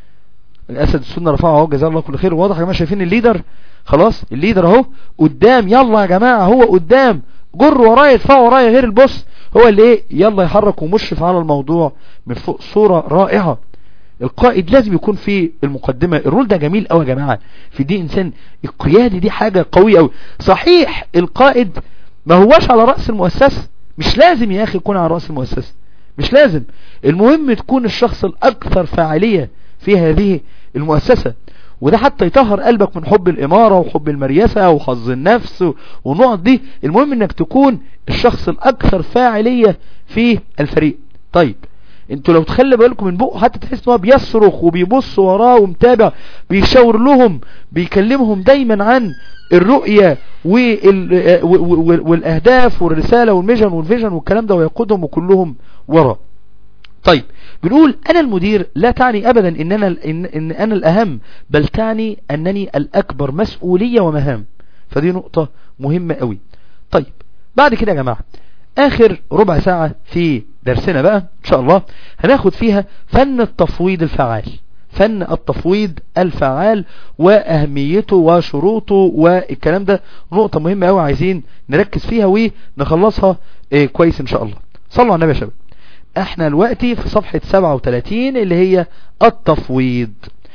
الاسد السنة رفعها اهو جزاه الله كل خير واضح يا جماعه شايفين الليدر خلاص الليدر اهو قدام يلا يا جماعة هو قدام جر ورايا ادفع ورايا غير البص هو اللي ايه يلا يحرك ومشرف على الموضوع من فوق صورة رائعة القائد لازم يكون في المقدمة الرول ده جميل قوي يا جماعة في دي انسان القيادة دي حاجة قوية قوي صحيح القائد ما هواش على رأس المؤسسة مش لازم يا اخي يكون على رأس المؤسسة مش لازم المهم تكون الشخص الاكثر فاعلية في هذه المؤسسة وده حتى يطهر قلبك من حب الامارة وحب المريسة وحظ النفس ونقط دي المهم انك تكون الشخص الاكثر فاعلية في الفريق طيب انتوا لو تخلي بالكم من بقه حتى تحس ان هو بيصرخ وبيبص وراه ومتابع بيشاور لهم بيكلمهم دايما عن الرؤية وال... والاهداف والرسالة والميجن والفيجن والكلام ده ويقودهم وكلهم وراه طيب بنقول انا المدير لا تعني ابدا ان انا, إن, إن انا الاهم بل تعني انني الاكبر مسؤولية ومهام فدي نقطة مهمة قوي طيب بعد كده يا جماعة اخر ربع ساعة في درسنا بقى ان شاء الله هناخد فيها فن التفويض الفعال فن التفويض الفعال واهميته وشروطه والكلام ده نقطة مهمة قوي عايزين نركز فيها ونخلصها إيه كويس ان شاء الله صلوا على النبي يا شباب احنا دلوقتي في صفحة 37 اللي هي التفويض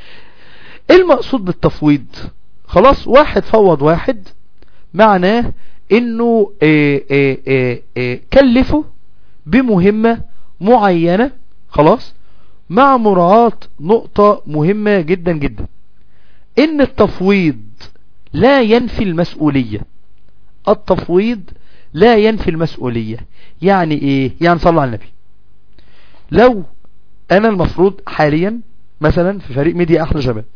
ايه المقصود بالتفويض خلاص واحد فوض واحد معناه انه إيه إيه إيه إيه كلفه بمهمة معينة خلاص مع مراعاة نقطة مهمة جدا جدا ان التفويض لا ينفي المسؤولية التفويض لا ينفي المسؤولية يعني ايه يعني صلوا على النبي لو انا المفروض حاليا مثلا في فريق ميديا احلى شباب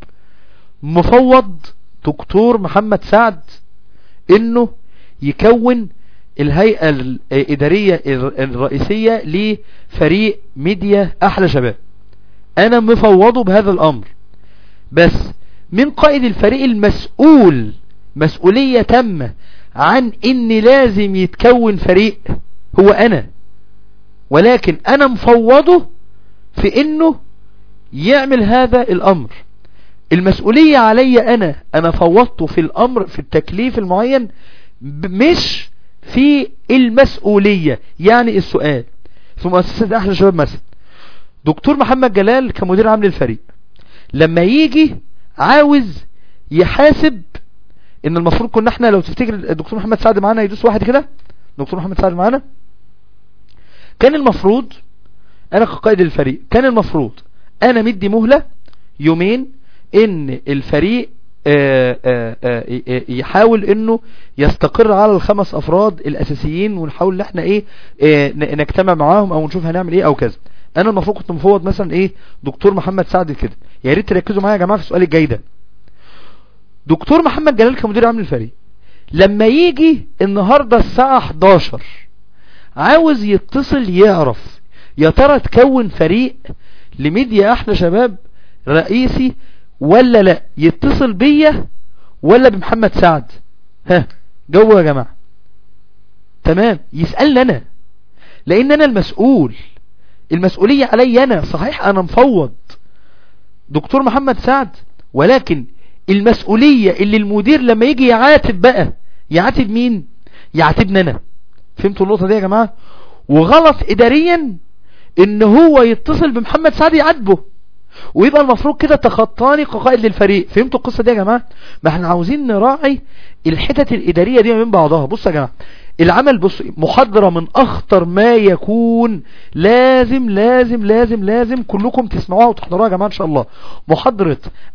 مفوض دكتور محمد سعد انه يكون الهيئة الادارية الرئيسية لفريق ميديا احلى شباب انا مفوضه بهذا الامر بس من قائد الفريق المسؤول مسؤولية تامة عن ان لازم يتكون فريق هو انا ولكن انا مفوضه في انه يعمل هذا الامر المسؤولية علي انا انا فوضته في الامر في التكليف المعين مش في المسؤولية يعني السؤال في مؤسسة احلى شباب مثلا دكتور محمد جلال كمدير عام للفريق لما يجي عاوز يحاسب ان المفروض كنا احنا لو تفتكر الدكتور محمد سعد معانا يدوس واحد كده دكتور محمد سعد معانا كان المفروض انا كقائد الفريق كان المفروض انا مدي مهلة يومين ان الفريق آآ آآ يحاول انه يستقر على الخمس افراد الاساسيين ونحاول ان احنا ايه نجتمع معاهم او نشوف هنعمل ايه او كذا انا المفروض كنت مفوض مثلا ايه دكتور محمد سعد كده يا ريت تركزوا معايا يا جماعه في السؤال الجاي ده دكتور محمد جلال كمدير عام للفريق لما يجي النهارده الساعه 11 عاوز يتصل يعرف يا ترى تكون فريق لميديا احلى شباب رئيسي ولا لا يتصل بيا ولا بمحمد سعد ها جوه يا جماعة تمام يسألني انا لان انا المسؤول المسؤولية علي انا صحيح انا مفوض دكتور محمد سعد ولكن المسؤولية اللي المدير لما يجي يعاتب بقى يعاتب مين يعاتبني انا فهمتوا النقطة دي يا جماعة وغلط اداريا ان هو يتصل بمحمد سعد يعاتبه ويبقى المفروض كده تخطاني كقائد للفريق فهمتوا القصة دي يا جماعة ما احنا عاوزين نراعي الحتت الادارية دي من بعضها بصوا يا جماعة العمل بص محاضرة من اخطر ما يكون لازم لازم لازم لازم كلكم تسمعوها وتحضروها يا جماعة ان شاء الله محاضرة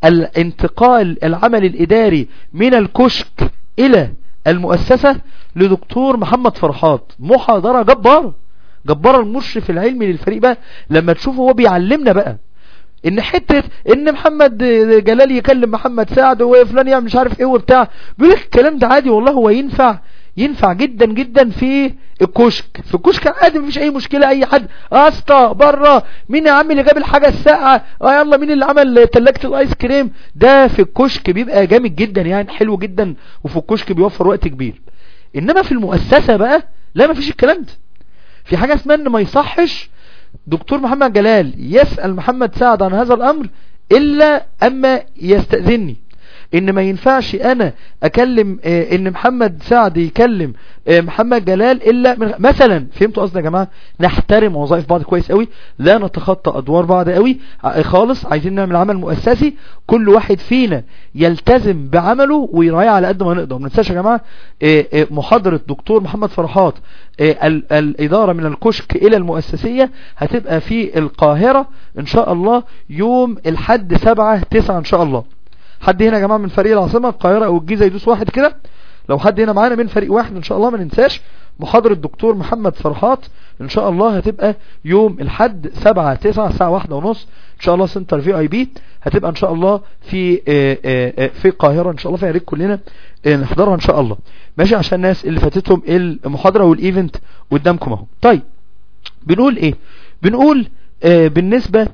الانتقال العمل الاداري من الكشك الى المؤسسة لدكتور محمد فرحات محاضرة جبارة جبارة المشرف العلمي للفريق بقى لما تشوفه هو بيعلمنا بقى ان حتة ان محمد جلال يكلم محمد سعد وفلان يعمل مش عارف ايه وبتاع بيقول لك الكلام ده عادي والله هو ينفع ينفع جدا جدا في الكشك في الكشك عادي مفيش اي مشكلة اي حد اسطى بره مين يا عم اللي جاب الحاجة الساقعة اه يلا مين اللي عمل تلاجة الايس كريم ده في الكشك بيبقى جامد جدا يعني حلو جدا وفي الكشك بيوفر وقت كبير انما في المؤسسة بقى لا مفيش الكلام ده في حاجة اسمها ان ما يصحش دكتور محمد جلال يسأل محمد سعد عن هذا الامر الا اما يستأذني ان ما ينفعش انا اكلم اه ان محمد سعد يكلم اه محمد جلال الا من مثلا فهمتوا قصدي يا جماعه نحترم وظائف بعض كويس قوي لا نتخطى ادوار بعض قوي خالص عايزين نعمل عمل مؤسسي كل واحد فينا يلتزم بعمله ويراعيه على قد ما نقدر ما ننساش يا جماعه اه محاضره دكتور محمد فرحات ال الاداره من الكشك الى المؤسسيه هتبقى في القاهره ان شاء الله يوم الحد 7 9 ان شاء الله حد هنا يا جماعة من فريق العاصمة القاهرة او الجيزة يدوس واحد كده لو حد هنا معانا من فريق واحد ان شاء الله ما ننساش محاضرة الدكتور محمد فرحات ان شاء الله هتبقى يوم الحد 7 9 الساعة واحدة ونص ان شاء الله سنتر في اي بي هتبقى ان شاء الله في في القاهرة ان شاء الله فيا ريت كلنا نحضرها ان شاء الله ماشي عشان الناس اللي فاتتهم المحاضرة والايفنت قدامكم اهو طيب بنقول ايه بنقول آه بالنسبة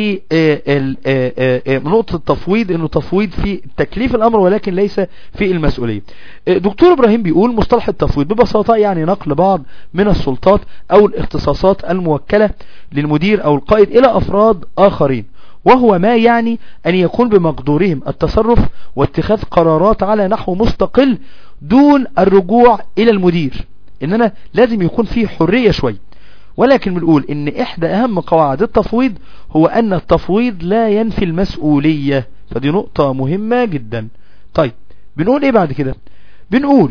لنقطة التفويض انه تفويض في تكليف الامر ولكن ليس في المسؤولية آه دكتور ابراهيم بيقول مصطلح التفويض ببساطة يعني نقل بعض من السلطات او الاختصاصات الموكلة للمدير او القائد الى افراد اخرين وهو ما يعني ان يكون بمقدورهم التصرف واتخاذ قرارات على نحو مستقل دون الرجوع الى المدير اننا لازم يكون فيه حرية شوية ولكن بنقول ان احدى اهم قواعد التفويض هو ان التفويض لا ينفي المسؤولية فدي نقطة مهمة جدا طيب بنقول ايه بعد كده بنقول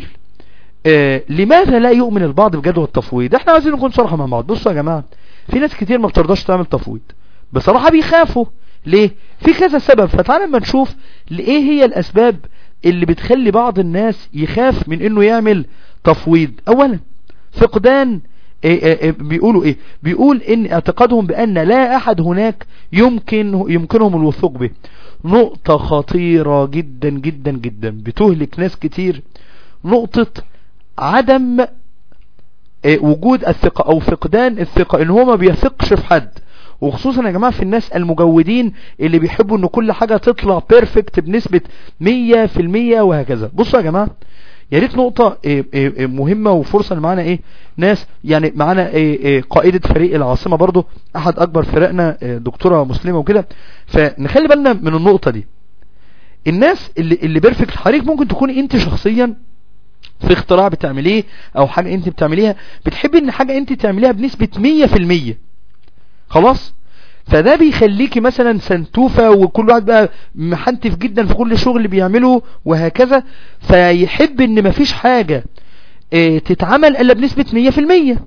آه لماذا لا يؤمن البعض بجدوى التفويض احنا عايزين نكون صراحة مع بعض بصوا يا جماعة في ناس كتير ما بترضاش تعمل تفويض بصراحة بيخافوا ليه في كذا سبب فتعالى ما نشوف ايه هي الاسباب اللي بتخلي بعض الناس يخاف من انه يعمل تفويض اولا فقدان إيه إيه بيقولوا ايه بيقول ان اعتقادهم بان لا احد هناك يمكن يمكنهم الوثوق به نقطة خطيرة جدا جدا جدا بتهلك ناس كتير نقطة عدم إيه وجود الثقة او فقدان الثقة ان هو ما بيثقش في حد وخصوصا يا جماعة في الناس المجودين اللي بيحبوا ان كل حاجة تطلع بيرفكت بنسبة مية في المية وهكذا بصوا يا جماعة يا ريت نقطة مهمة وفرصة ان معانا ايه ناس يعني معانا ايه قائدة فريق العاصمة برضو احد اكبر فرقنا دكتورة مسلمة وكده فنخلي بالنا من النقطة دي الناس اللي, اللي بيرفكت حضرتك ممكن تكون انت شخصيا في اختراع بتعمليه او حاجة انت بتعمليها بتحبي ان حاجة انت تعمليها بنسبة مية في المية خلاص فده بيخليكي مثلا سنتوفة وكل واحد بقى محنتف جدا في كل شغل بيعمله وهكذا فيحب ان مفيش حاجة اه تتعمل الا بنسبة مية في المية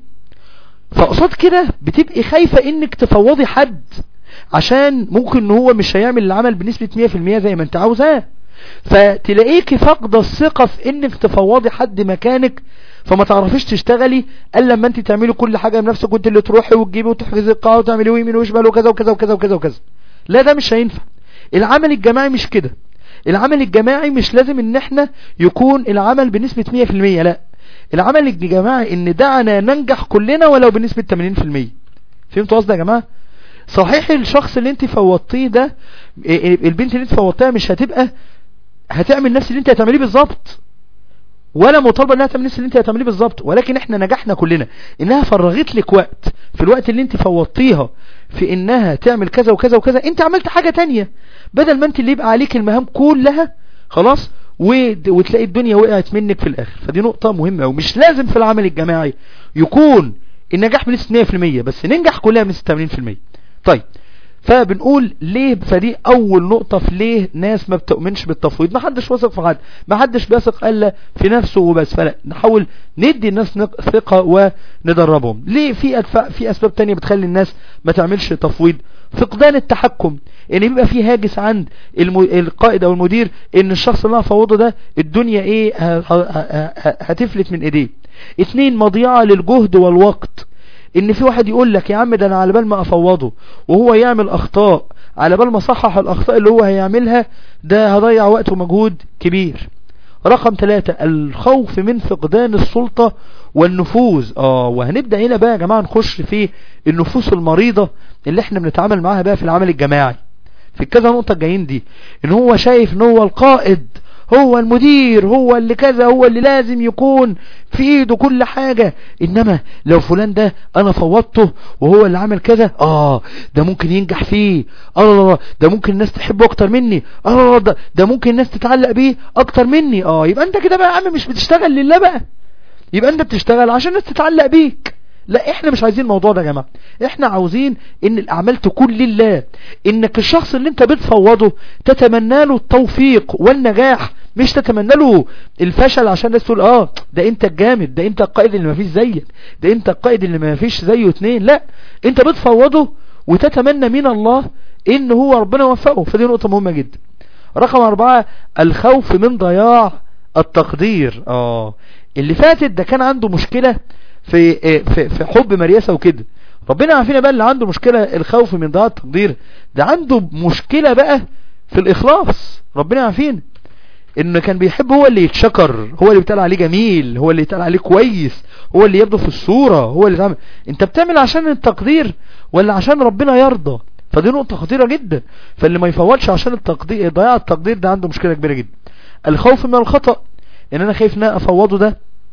فقصاد كده بتبقي خايفة انك تفوضي حد عشان ممكن ان هو مش هيعمل العمل بنسبة مية في المية زي ما انت عاوزاه فتلاقيكي فاقدة الثقة في انك تفوضي حد مكانك فما تعرفيش تشتغلي الا لما انت تعملي كل حاجة بنفسك وانت اللي تروحي وتجيبي وتحفظي القاعة وتعملي يمين وشمال وكذا وكذا وكذا وكذا وكذا لا ده مش هينفع العمل الجماعي مش كده العمل الجماعي مش لازم ان احنا يكون العمل بنسبة 100% لا العمل الجماعي ان دعنا ننجح كلنا ولو بنسبة 80% فهمتوا قصدي يا جماعة صحيح الشخص اللي انت فوضتيه ده البنت اللي انت فوضتها مش هتبقى هتعمل نفس اللي انت هتعمليه بالظبط ولا مطالبه انها تعمل نفس اللي انت هتعمليه بالظبط ولكن احنا نجحنا كلنا انها فرغت لك وقت في الوقت اللي انت فوضتيها في انها تعمل كذا وكذا وكذا انت عملت حاجة تانية بدل ما انت اللي يبقى عليك المهام كلها خلاص ود- وتلاقي الدنيا وقعت منك في الاخر فدي نقطة مهمة ومش لازم في العمل الجماعي يكون النجاح بنسبة 100% بس ننجح كلها بنسبة 80% طيب فبنقول ليه فدي اول نقطة في ليه ناس ما بتؤمنش بالتفويض ما حدش واثق في حد ما حدش بيثق الا في نفسه وبس فلا نحاول ندي الناس نق- ثقة وندربهم ليه في أدفع في اسباب تانية بتخلي الناس ما تعملش تفويض فقدان التحكم ان يبقى في هاجس عند الم... القائد او المدير ان الشخص اللي انا هفوضه ده الدنيا ايه ه... ه... ه... هتفلت من ايديه اتنين مضيعة للجهد والوقت ان في واحد يقول لك يا عم ده انا على بال ما افوضه وهو يعمل اخطاء على بال ما اصحح الاخطاء اللي هو هيعملها ده هضيع وقت ومجهود كبير رقم ثلاثة الخوف من فقدان السلطة والنفوذ اه وهنبدأ هنا بقى يا جماعة نخش في النفوس المريضة اللي احنا بنتعامل معاها بقى في العمل الجماعي في كذا نقطة جايين دي ان هو شايف ان هو القائد هو المدير هو اللي كذا هو اللي لازم يكون في ايده كل حاجة انما لو فلان ده انا فوضته وهو اللي عمل كذا اه ده ممكن ينجح فيه اه لا لا ده ممكن الناس تحبه اكتر مني اه لا لا ده, ده ممكن الناس تتعلق بيه اكتر مني اه يبقى انت كده بقى يا عم مش بتشتغل لله بقى يبقى انت بتشتغل عشان الناس تتعلق بيك لا احنا مش عايزين الموضوع ده يا جماعه احنا عاوزين ان الاعمال تكون لله انك الشخص اللي انت بتفوضه تتمنى له التوفيق والنجاح مش تتمنى له الفشل عشان الناس تقول اه ده انت الجامد ده انت القائد اللي ما فيش زيك ده انت القائد اللي ما فيش زيه اتنين لا انت بتفوضه وتتمنى من الله ان هو ربنا يوفقه فدي نقطه مهمه جدا رقم أربعة الخوف من ضياع التقدير اه اللي فاتت ده كان عنده مشكلة في في في حب مريسة وكده ربنا عارفين بقى اللي عنده مشكلة الخوف من ضياع التقدير ده عنده مشكلة بقى في الإخلاص ربنا عارفين انه كان بيحب هو اللي يتشكر هو اللي بيتقال عليه جميل هو اللي يتقال عليه كويس هو اللي يبدو في الصورة هو اللي تعمل انت بتعمل عشان التقدير ولا عشان ربنا يرضى فدي نقطة خطيرة جدا فاللي ما يفوتش عشان التقدير ضياع التقدير ده عنده مشكلة كبيرة جدا الخوف من الخطأ ان انا خايف ان انا افوضه ده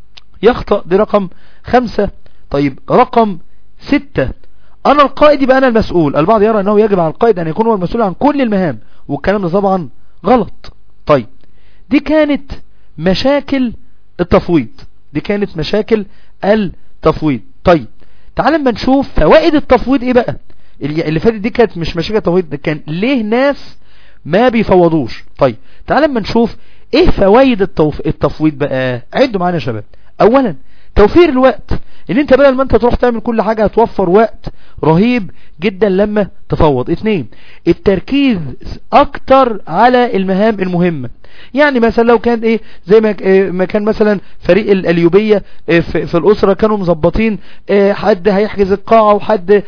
يخطأ دي رقم خمسة طيب رقم ستة انا القائد يبقى انا المسؤول البعض يرى انه يجب على القائد ان يكون هو المسؤول عن كل المهام والكلام ده طبعا غلط طيب دي كانت مشاكل التفويض دي كانت مشاكل التفويض طيب تعال اما نشوف فوائد التفويض ايه بقى اللي اللي فاتت دي كانت مش مشاكل التفويض ده كان ليه ناس ما بيفوضوش طيب تعال اما نشوف ايه فوائد التوف... التفويض بقى عدوا معانا يا شباب اولا توفير الوقت ان انت بدل ما انت تروح تعمل كل حاجة هتوفر وقت رهيب جدا لما تفوض اتنين التركيز اكتر على المهام المهمة يعني مثلا لو كان ايه زي ما ما كان مثلا فريق الاليوبية في, في الاسرة كانوا مظبطين حد هيحجز القاعة وحد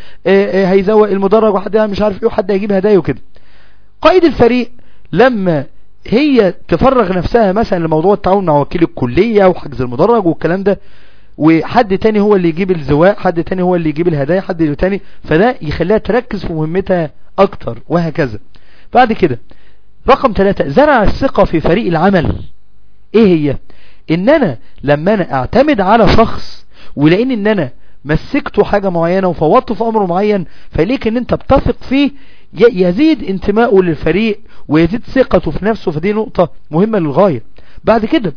هيزوق المدرج وحد مش عارف ايه وحد هيجيب هدايا وكده قائد الفريق لما هي تفرغ نفسها مثلا لموضوع التعاون مع وكيل الكلية وحجز المدرج والكلام ده وحد تاني هو اللي يجيب الزواق حد تاني هو اللي يجيب الهدايا حد تاني فده يخليها تركز في مهمتها اكتر وهكذا بعد كده رقم ثلاثة زرع الثقة في فريق العمل ايه هي ان انا لما انا اعتمد على شخص ولان ان انا مسكته حاجة معينة وفوضته في امر معين فليك ان انت بتثق فيه يزيد انتمائه للفريق ويزيد ثقته في نفسه فدي نقطة مهمة للغاية بعد كده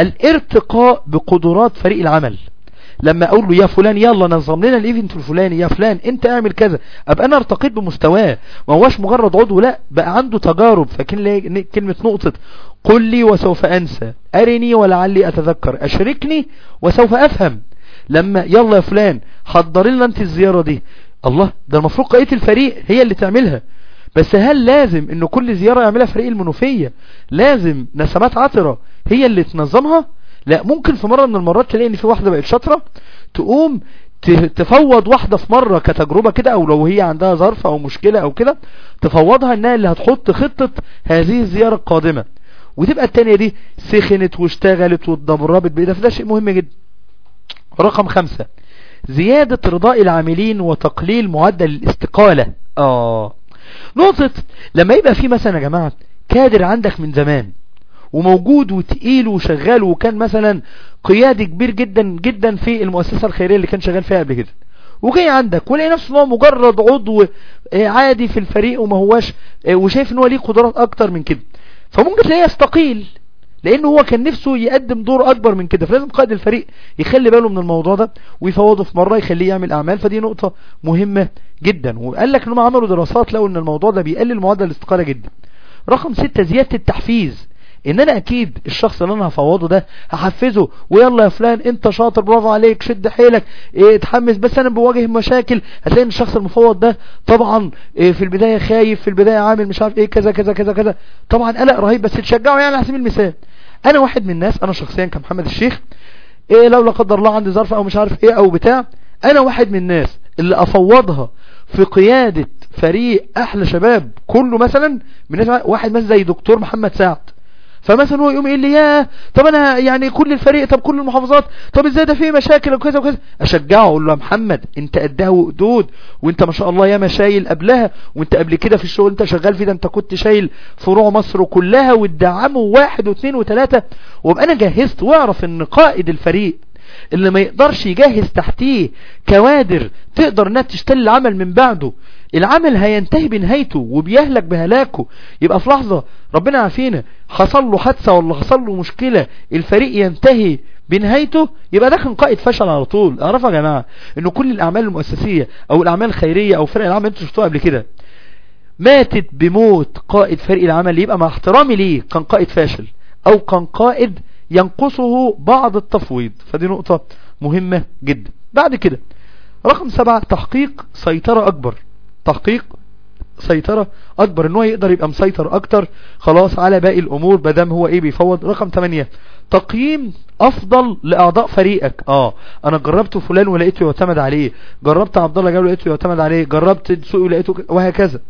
الارتقاء بقدرات فريق العمل لما اقول له يا فلان يلا نظم لنا الايفنت الفلاني يا فلان انت اعمل كذا ابقى انا ارتقيت بمستواه ما هوش مجرد عضو لا بقى عنده تجارب فكان كلمة نقطة قل لي وسوف انسى ارني ولعلي اتذكر اشركني وسوف افهم لما يلا يا فلان حضر لنا انت الزيارة دي الله ده المفروض قائد الفريق هي اللي تعملها بس هل لازم ان كل زيارة يعملها فريق المنوفية لازم نسمات عطرة هي اللي تنظمها لا ممكن في مرة من المرات تلاقي ان في واحدة بقت شاطرة تقوم تفوض واحدة في مرة كتجربة كده او لو هي عندها ظرف او مشكلة او كده تفوضها انها اللي هتحط خطة هذه الزيارة القادمة وتبقى التانية دي سخنت واشتغلت واتدبربت بإيدها فده شيء مهم جدا رقم خمسة زيادة رضاء العاملين وتقليل معدل الاستقالة اه نقطة لما يبقى في مثلا يا جماعة كادر عندك من زمان وموجود وتقيل وشغال وكان مثلا قيادي كبير جدا جدا في المؤسسة الخيرية اللي كان شغال فيها قبل كده وجاي عندك ولاقي نفسه هو مجرد عضو عادي في الفريق وما هواش وشايف ان هو ليه قدرات اكتر من كده فممكن تلاقيه يستقيل لانه هو كان نفسه يقدم دور اكبر من كده فلازم قائد الفريق يخلي باله من الموضوع ده ويفوضه في مرة يخليه يعمل اعمال فدي نقطة مهمة جدا وقال لك انهم عملوا دراسات لقوا ان الموضوع ده بيقلل معدل الاستقالة جدا رقم ستة زيادة التحفيز ان انا اكيد الشخص اللي انا هفوضه ده هحفزه ويلا يا فلان انت شاطر برافو عليك شد حيلك اه اتحمس بس انا بواجه مشاكل هتلاقي ان الشخص المفوض ده طبعا اه في البداية خايف في البداية عامل مش عارف ايه كذا كذا كذا كذا طبعا قلق رهيب بس تشجعه يعني على سبيل المثال انا واحد من الناس انا شخصيا كمحمد الشيخ ايه لو لا قدر الله عندي ظرف او مش عارف ايه او بتاع انا واحد من الناس اللي افوضها في قيادة فريق احلى شباب كله مثلا من الناس واحد مثلا زي دكتور محمد سعد فمثلا هو يقوم يقول لي يا طب انا يعني كل الفريق طب كل المحافظات طب ازاي ده فيه مشاكل وكذا وكذا اشجعه اقول له يا محمد انت قدها وقدود وانت ما شاء الله يا ما شايل قبلها وانت قبل كده في الشغل انت شغال فيه ده انت كنت شايل فروع مصر كلها وتدعمه واحد واثنين وثلاثة وابقى انا جهزت واعرف ان قائد الفريق اللي ما يقدرش يجهز تحتيه كوادر تقدر انها تشتري العمل من بعده العمل هينتهي بنهايته وبيهلك بهلاكه يبقى في لحظة ربنا عافينا حصل له حادثة ولا حصل له مشكلة الفريق ينتهي بنهايته يبقى ده كان قائد فشل على طول اعرفوا يا جماعة انه كل الاعمال المؤسسية او الاعمال الخيرية او فرق العمل انتوا شفتوها قبل كده ماتت بموت قائد فريق العمل يبقى مع احترامي ليه كان قائد فاشل او كان قائد ينقصه بعض التفويض فدي نقطة مهمة جدا بعد كده رقم سبعة تحقيق سيطرة اكبر تحقيق سيطرة اكبر ان هو يقدر يبقى مسيطر اكتر خلاص على باقي الامور بدام هو ايه بيفوض رقم 8 تقييم افضل لاعضاء فريقك اه انا جربت فلان ولقيته يعتمد عليه جربت عبد الله جابر لقيته يعتمد عليه جربت دسوقي ولقيته وهكذا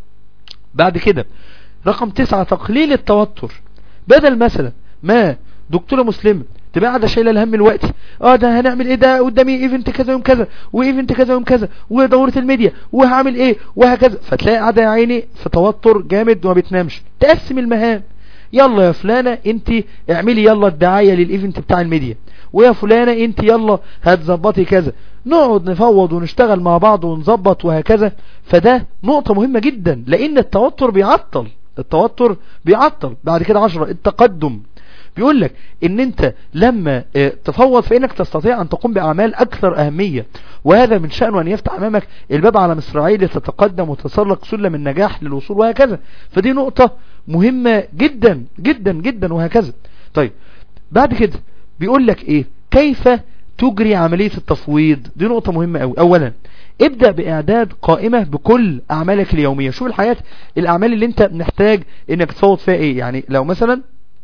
بعد كده رقم تسعة تقليل التوتر بدل مثلا ما دكتورة مسلمة تبقى قاعده شايله الهم الوقت اه ده هنعمل ايه ده قدامي ايفنت كذا يوم كذا وايفنت كذا يوم كذا ودوره الميديا وهعمل ايه وهكذا فتلاقي قاعده يا عيني في توتر جامد وما بتنامش تقسم المهام يلا يا فلانة انت اعملي يلا الدعاية للايفنت بتاع الميديا ويا فلانة انت يلا هتظبطي كذا نقعد نفوض ونشتغل مع بعض ونظبط وهكذا فده نقطة مهمة جدا لان التوتر بيعطل التوتر بيعطل بعد كده عشرة التقدم بيقول لك ان انت لما تفوض فانك تستطيع ان تقوم باعمال اكثر اهمية وهذا من شأنه ان يفتح امامك الباب على مصراعيه لتتقدم وتسلق سلم النجاح للوصول وهكذا فدي نقطة مهمة جدا جدا جدا وهكذا طيب بعد كده بيقول لك ايه كيف تجري عملية التفويض دي نقطة مهمة قوي اولا ابدأ باعداد قائمة بكل اعمالك اليومية شوف الحياة الاعمال اللي انت محتاج انك تفوض فيها ايه يعني لو مثلا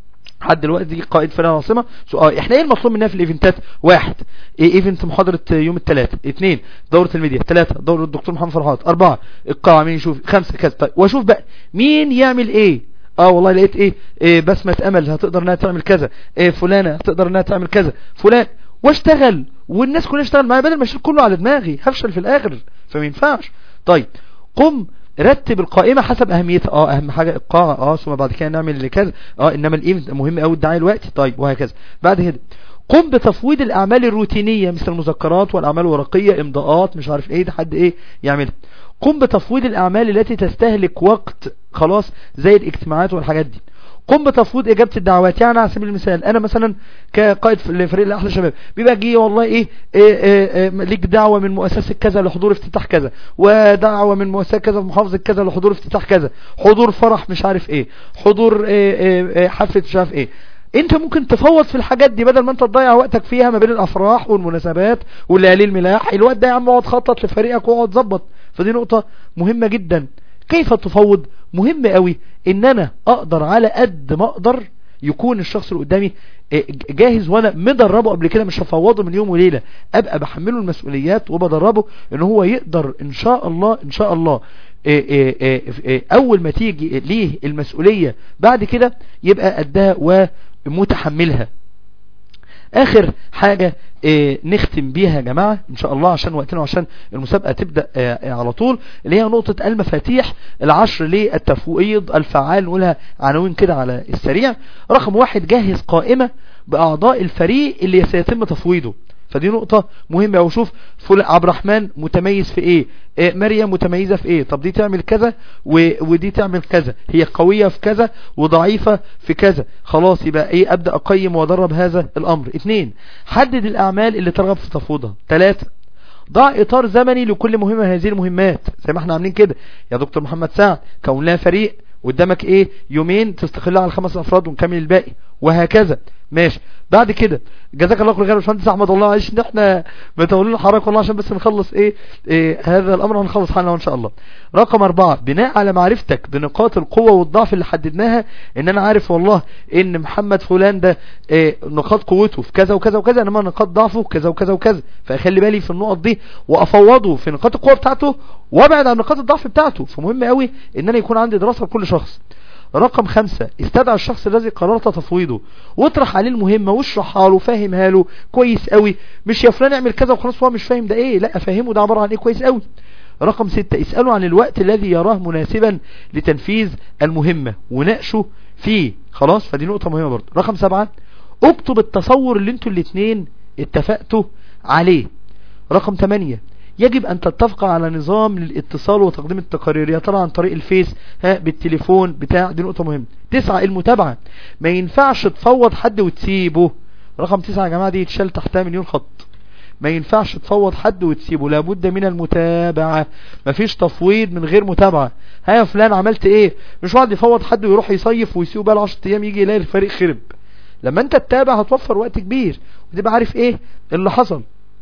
حد دلوقتي قائد فرقه عاصمه اه احنا ايه المطلوب مننا في الايفنتات واحد ايه ايفنت محاضره يوم الثلاث اثنين دوره الميديا ثلاثة دوره الدكتور محمد فرحات اربعة القاعه مين يشوف خمسة كذا طيب واشوف بقى مين يعمل ايه اه والله لقيت ايه, إيه بسمة امل هتقدر انها تعمل كذا ايه فلانة هتقدر انها تعمل كذا فلان واشتغل والناس كلها اشتغل معايا بدل ما اشيل كله على دماغي هفشل في الاخر فما ينفعش طيب قم رتب القائمة حسب اهميتها اه اهم حاجة القاعة اه ثم بعد كده نعمل كذا اه انما الايفنت مهم قوي الدعاية الوقت طيب وهكذا بعد كده قم بتفويض الاعمال الروتينية مثل المذكرات والاعمال الورقية امضاءات مش عارف ايه ده حد ايه يعملها قم بتفويض الاعمال التي تستهلك وقت خلاص زي الاجتماعات والحاجات دي قم بتفويض اجابة الدعوات يعني على سبيل المثال انا مثلا كقائد لفريق الاحلى شباب بيبقى جي والله ايه, إيه, إيه, إيه ليك دعوة من مؤسسة كذا لحضور افتتاح كذا ودعوة من مؤسسة كذا في محافظة كذا لحضور افتتاح كذا حضور فرح مش عارف ايه حضور إيه إيه إيه حفلة مش عارف ايه انت ممكن تفوض في الحاجات دي بدل ما انت تضيع وقتك فيها ما بين الافراح والمناسبات والليالي الملاح الوقت ده يا عم اقعد خطط لفريقك واقعد ظبط فدي نقطة مهمة جدا كيف تفوض مهم قوي ان انا اقدر على قد ما اقدر يكون الشخص اللي قدامي جاهز وانا مدربه قبل كده مش هفوضه من يوم وليلة ابقى بحمله المسؤوليات وبدربه ان هو يقدر ان شاء الله ان شاء الله اول ما تيجي ليه المسؤولية بعد كده يبقى قدها ومتحملها اخر حاجة اه نختم بيها يا جماعة ان شاء الله عشان وقتنا وعشان المسابقة تبدأ اه على طول اللي هي نقطة المفاتيح العشر للتفويض الفعال نقولها عناوين كده على السريع رقم واحد جهز قائمة باعضاء الفريق اللي سيتم تفويضه فدي نقطة مهمة وشوف فل عبد الرحمن متميز في ايه آه، مريم متميزة في ايه طب دي تعمل كذا و... ودي تعمل كذا هي قوية في كذا وضعيفة في كذا خلاص يبقى ايه ابدأ اقيم وادرب هذا الامر اتنين حدد الاعمال اللي ترغب في تفويضها تلاتة ضع اطار زمني لكل مهمة من هذه المهمات زي ما احنا عاملين كده يا دكتور محمد سعد كون لنا فريق قدامك ايه يومين تستقلها على خمس افراد ونكمل الباقي وهكذا ماشي بعد كده جزاك الله كل خير يا باشمهندس احمد والله عايش ان احنا متولين حضرتك والله عشان بس نخلص ايه, إيه هذا الامر هنخلص حالنا ان شاء الله رقم أربعة بناء على معرفتك بنقاط القوة والضعف اللي حددناها ان انا عارف والله ان محمد فلان ده إيه نقاط قوته في كذا وكذا وكذا انما نقاط ضعفه كذا وكذا وكذا فاخلي بالي في النقط دي وافوضه في نقاط القوة بتاعته وابعد عن نقاط الضعف بتاعته فمهم قوي ان انا يكون عندي دراسة لكل شخص رقم خمسة استدعى الشخص الذي قررت تفويضه واطرح عليه المهمة واشرحها له فاهمها له كويس قوي مش يا فلان اعمل كذا وخلاص هو مش فاهم ده ايه لا افهمه ده عبارة عن ايه كويس قوي رقم ستة اسأله عن الوقت الذي يراه مناسبا لتنفيذ المهمة وناقشه فيه خلاص فدي نقطة مهمة برضه رقم سبعة اكتب التصور اللي انتوا الاتنين اتفقتوا عليه رقم ثمانية يجب ان تتفق على نظام للاتصال وتقديم التقارير يا ترى عن طريق الفيس ها بالتليفون بتاع دي نقطة مهمة تسعة المتابعة ما ينفعش تفوض حد وتسيبه رقم تسعة يا جماعة دي يتشال تحتها مليون خط ما ينفعش تفوض حد وتسيبه لابد من المتابعة مفيش تفويض من غير متابعة ها يا فلان عملت ايه مش واحد يفوض حد ويروح يصيف ويسيبه بقى 10 ايام يجي يلاقي الفريق خرب لما انت تتابع هتوفر وقت كبير وتبقى عارف ايه اللي حصل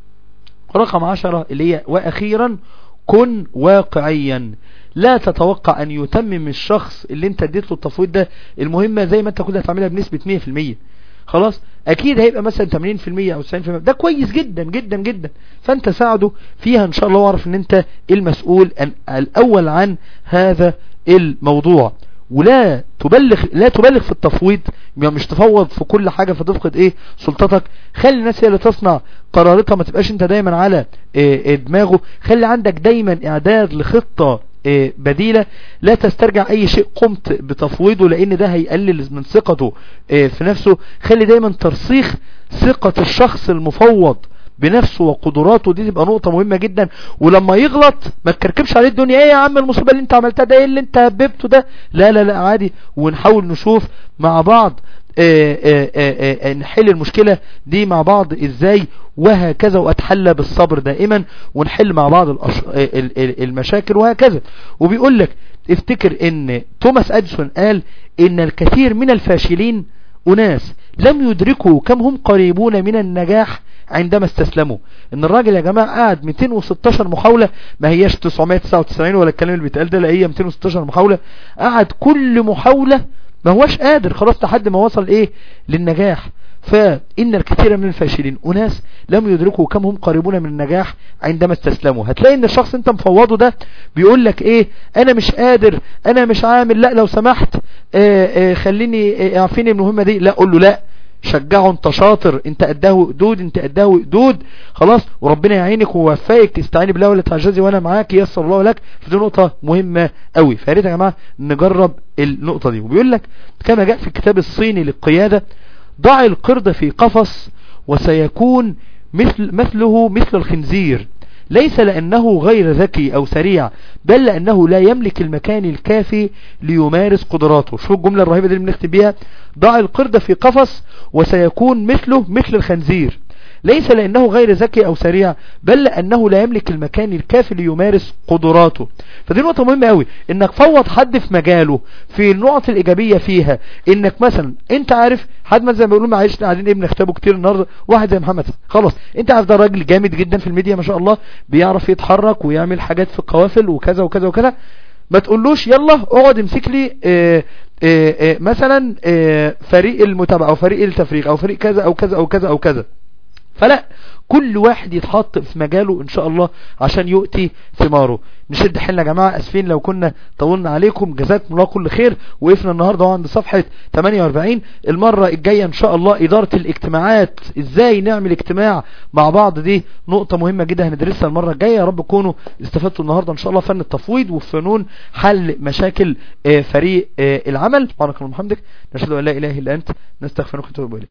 رقم عشرة اللي هي واخيرا كن واقعيا لا تتوقع ان يتمم الشخص اللي انت اديت له التفويض ده المهمة زي ما انت كنت هتعملها بنسبة 100% خلاص اكيد هيبقى مثلا 80% او 90% ده كويس جدا جدا جدا فانت ساعده فيها ان شاء الله واعرف ان انت المسؤول الاول عن هذا الموضوع ولا تبلغ لا تبلغ في التفويض مش تفوض في كل حاجة فتفقد ايه سلطتك خلي الناس هي اللي تصنع قراراتها ما تبقاش انت دايما على إيه دماغه خلي عندك دايما اعداد لخطة إيه بديلة لا تسترجع اي شيء قمت بتفويضه لان ده هيقلل من ثقته إيه في نفسه خلي دايما ترسيخ ثقة الشخص المفوض بنفسه وقدراته دي تبقى نقطة مهمة جدا ولما يغلط ما تكركبش عليه الدنيا ايه يا عم المصيبة اللي انت عملتها ده ايه اللي انت هببته ده لا لا لا عادي ونحاول نشوف مع بعض آآ آآ آآ نحل المشكلة دي مع بعض ازاي وهكذا واتحلى بالصبر دائما ونحل مع بعض الأش... المشاكل وهكذا وبيقول لك افتكر ان توماس اديسون قال ان الكثير من الفاشلين اناس لم يدركوا كم هم قريبون من النجاح عندما استسلموا ان الراجل يا جماعة قعد 216 محاولة ما هياش 999 ولا الكلام اللي بيتقال ده لا هي 216 محاولة قعد كل محاولة ما هوش قادر خلاص لحد ما وصل ايه للنجاح فإن الكثير من الفاشلين أناس لم يدركوا كم هم قريبون من النجاح عندما استسلموا هتلاقي ان الشخص انت مفوضه ده بيقول لك ايه انا مش قادر انا مش عامل لا لو سمحت آآ آآ خليني اعفيني من المهمة دي لا قول له لا شجعه انت شاطر انت قداه قدود انت قداه قدود خلاص وربنا يعينك ويوفقك استعيني بالله ولا تعجزي وانا معاك يسر الله لك فدي نقطة مهمة قوي فيا ريت يا جماعة نجرب النقطة دي وبيقول لك كما جاء في الكتاب الصيني للقيادة ضع القرد في قفص وسيكون مثل مثله مثل الخنزير ليس لأنه غير ذكي أو سريع بل لأنه لا يملك المكان الكافي ليمارس قدراته شو الجملة الرهيبة دي اللي بنكتب بيها ضع القرد في قفص وسيكون مثله مثل الخنزير ليس لأنه غير ذكي أو سريع بل لأنه لا يملك المكان الكافي ليمارس قدراته فدي نقطة مهمة قوي انك فوض حد في مجاله في النقط الإيجابية فيها انك مثلا انت عارف حد مثلا بيقولوا معلش قاعدين ايه بنختبه كتير النهارده واحد زي محمد خلاص انت عارف ده راجل جامد جدا في الميديا ما شاء الله بيعرف يتحرك ويعمل حاجات في القوافل وكذا وكذا وكذا ما تقولوش يلا اقعد امسك لي اه اه اه مثلا فريق المتابعة او فريق التفريغ او فريق كذا او كذا او كذا او كذا فلا كل واحد يتحط في مجاله ان شاء الله عشان يؤتي ثماره نشد حيلنا يا جماعة اسفين لو كنا طولنا عليكم جزاكم الله كل خير وقفنا النهاردة عند صفحة 48 المرة الجاية ان شاء الله ادارة الاجتماعات ازاي نعمل اجتماع مع بعض دي نقطة مهمة جدا هندرسها المرة الجاية يا رب تكونوا استفدتوا النهاردة ان شاء الله فن التفويض وفنون حل مشاكل فريق العمل سبحانك اللهم وبحمدك نشهد ان لا اله الا انت نستغفرك ونتوب اليك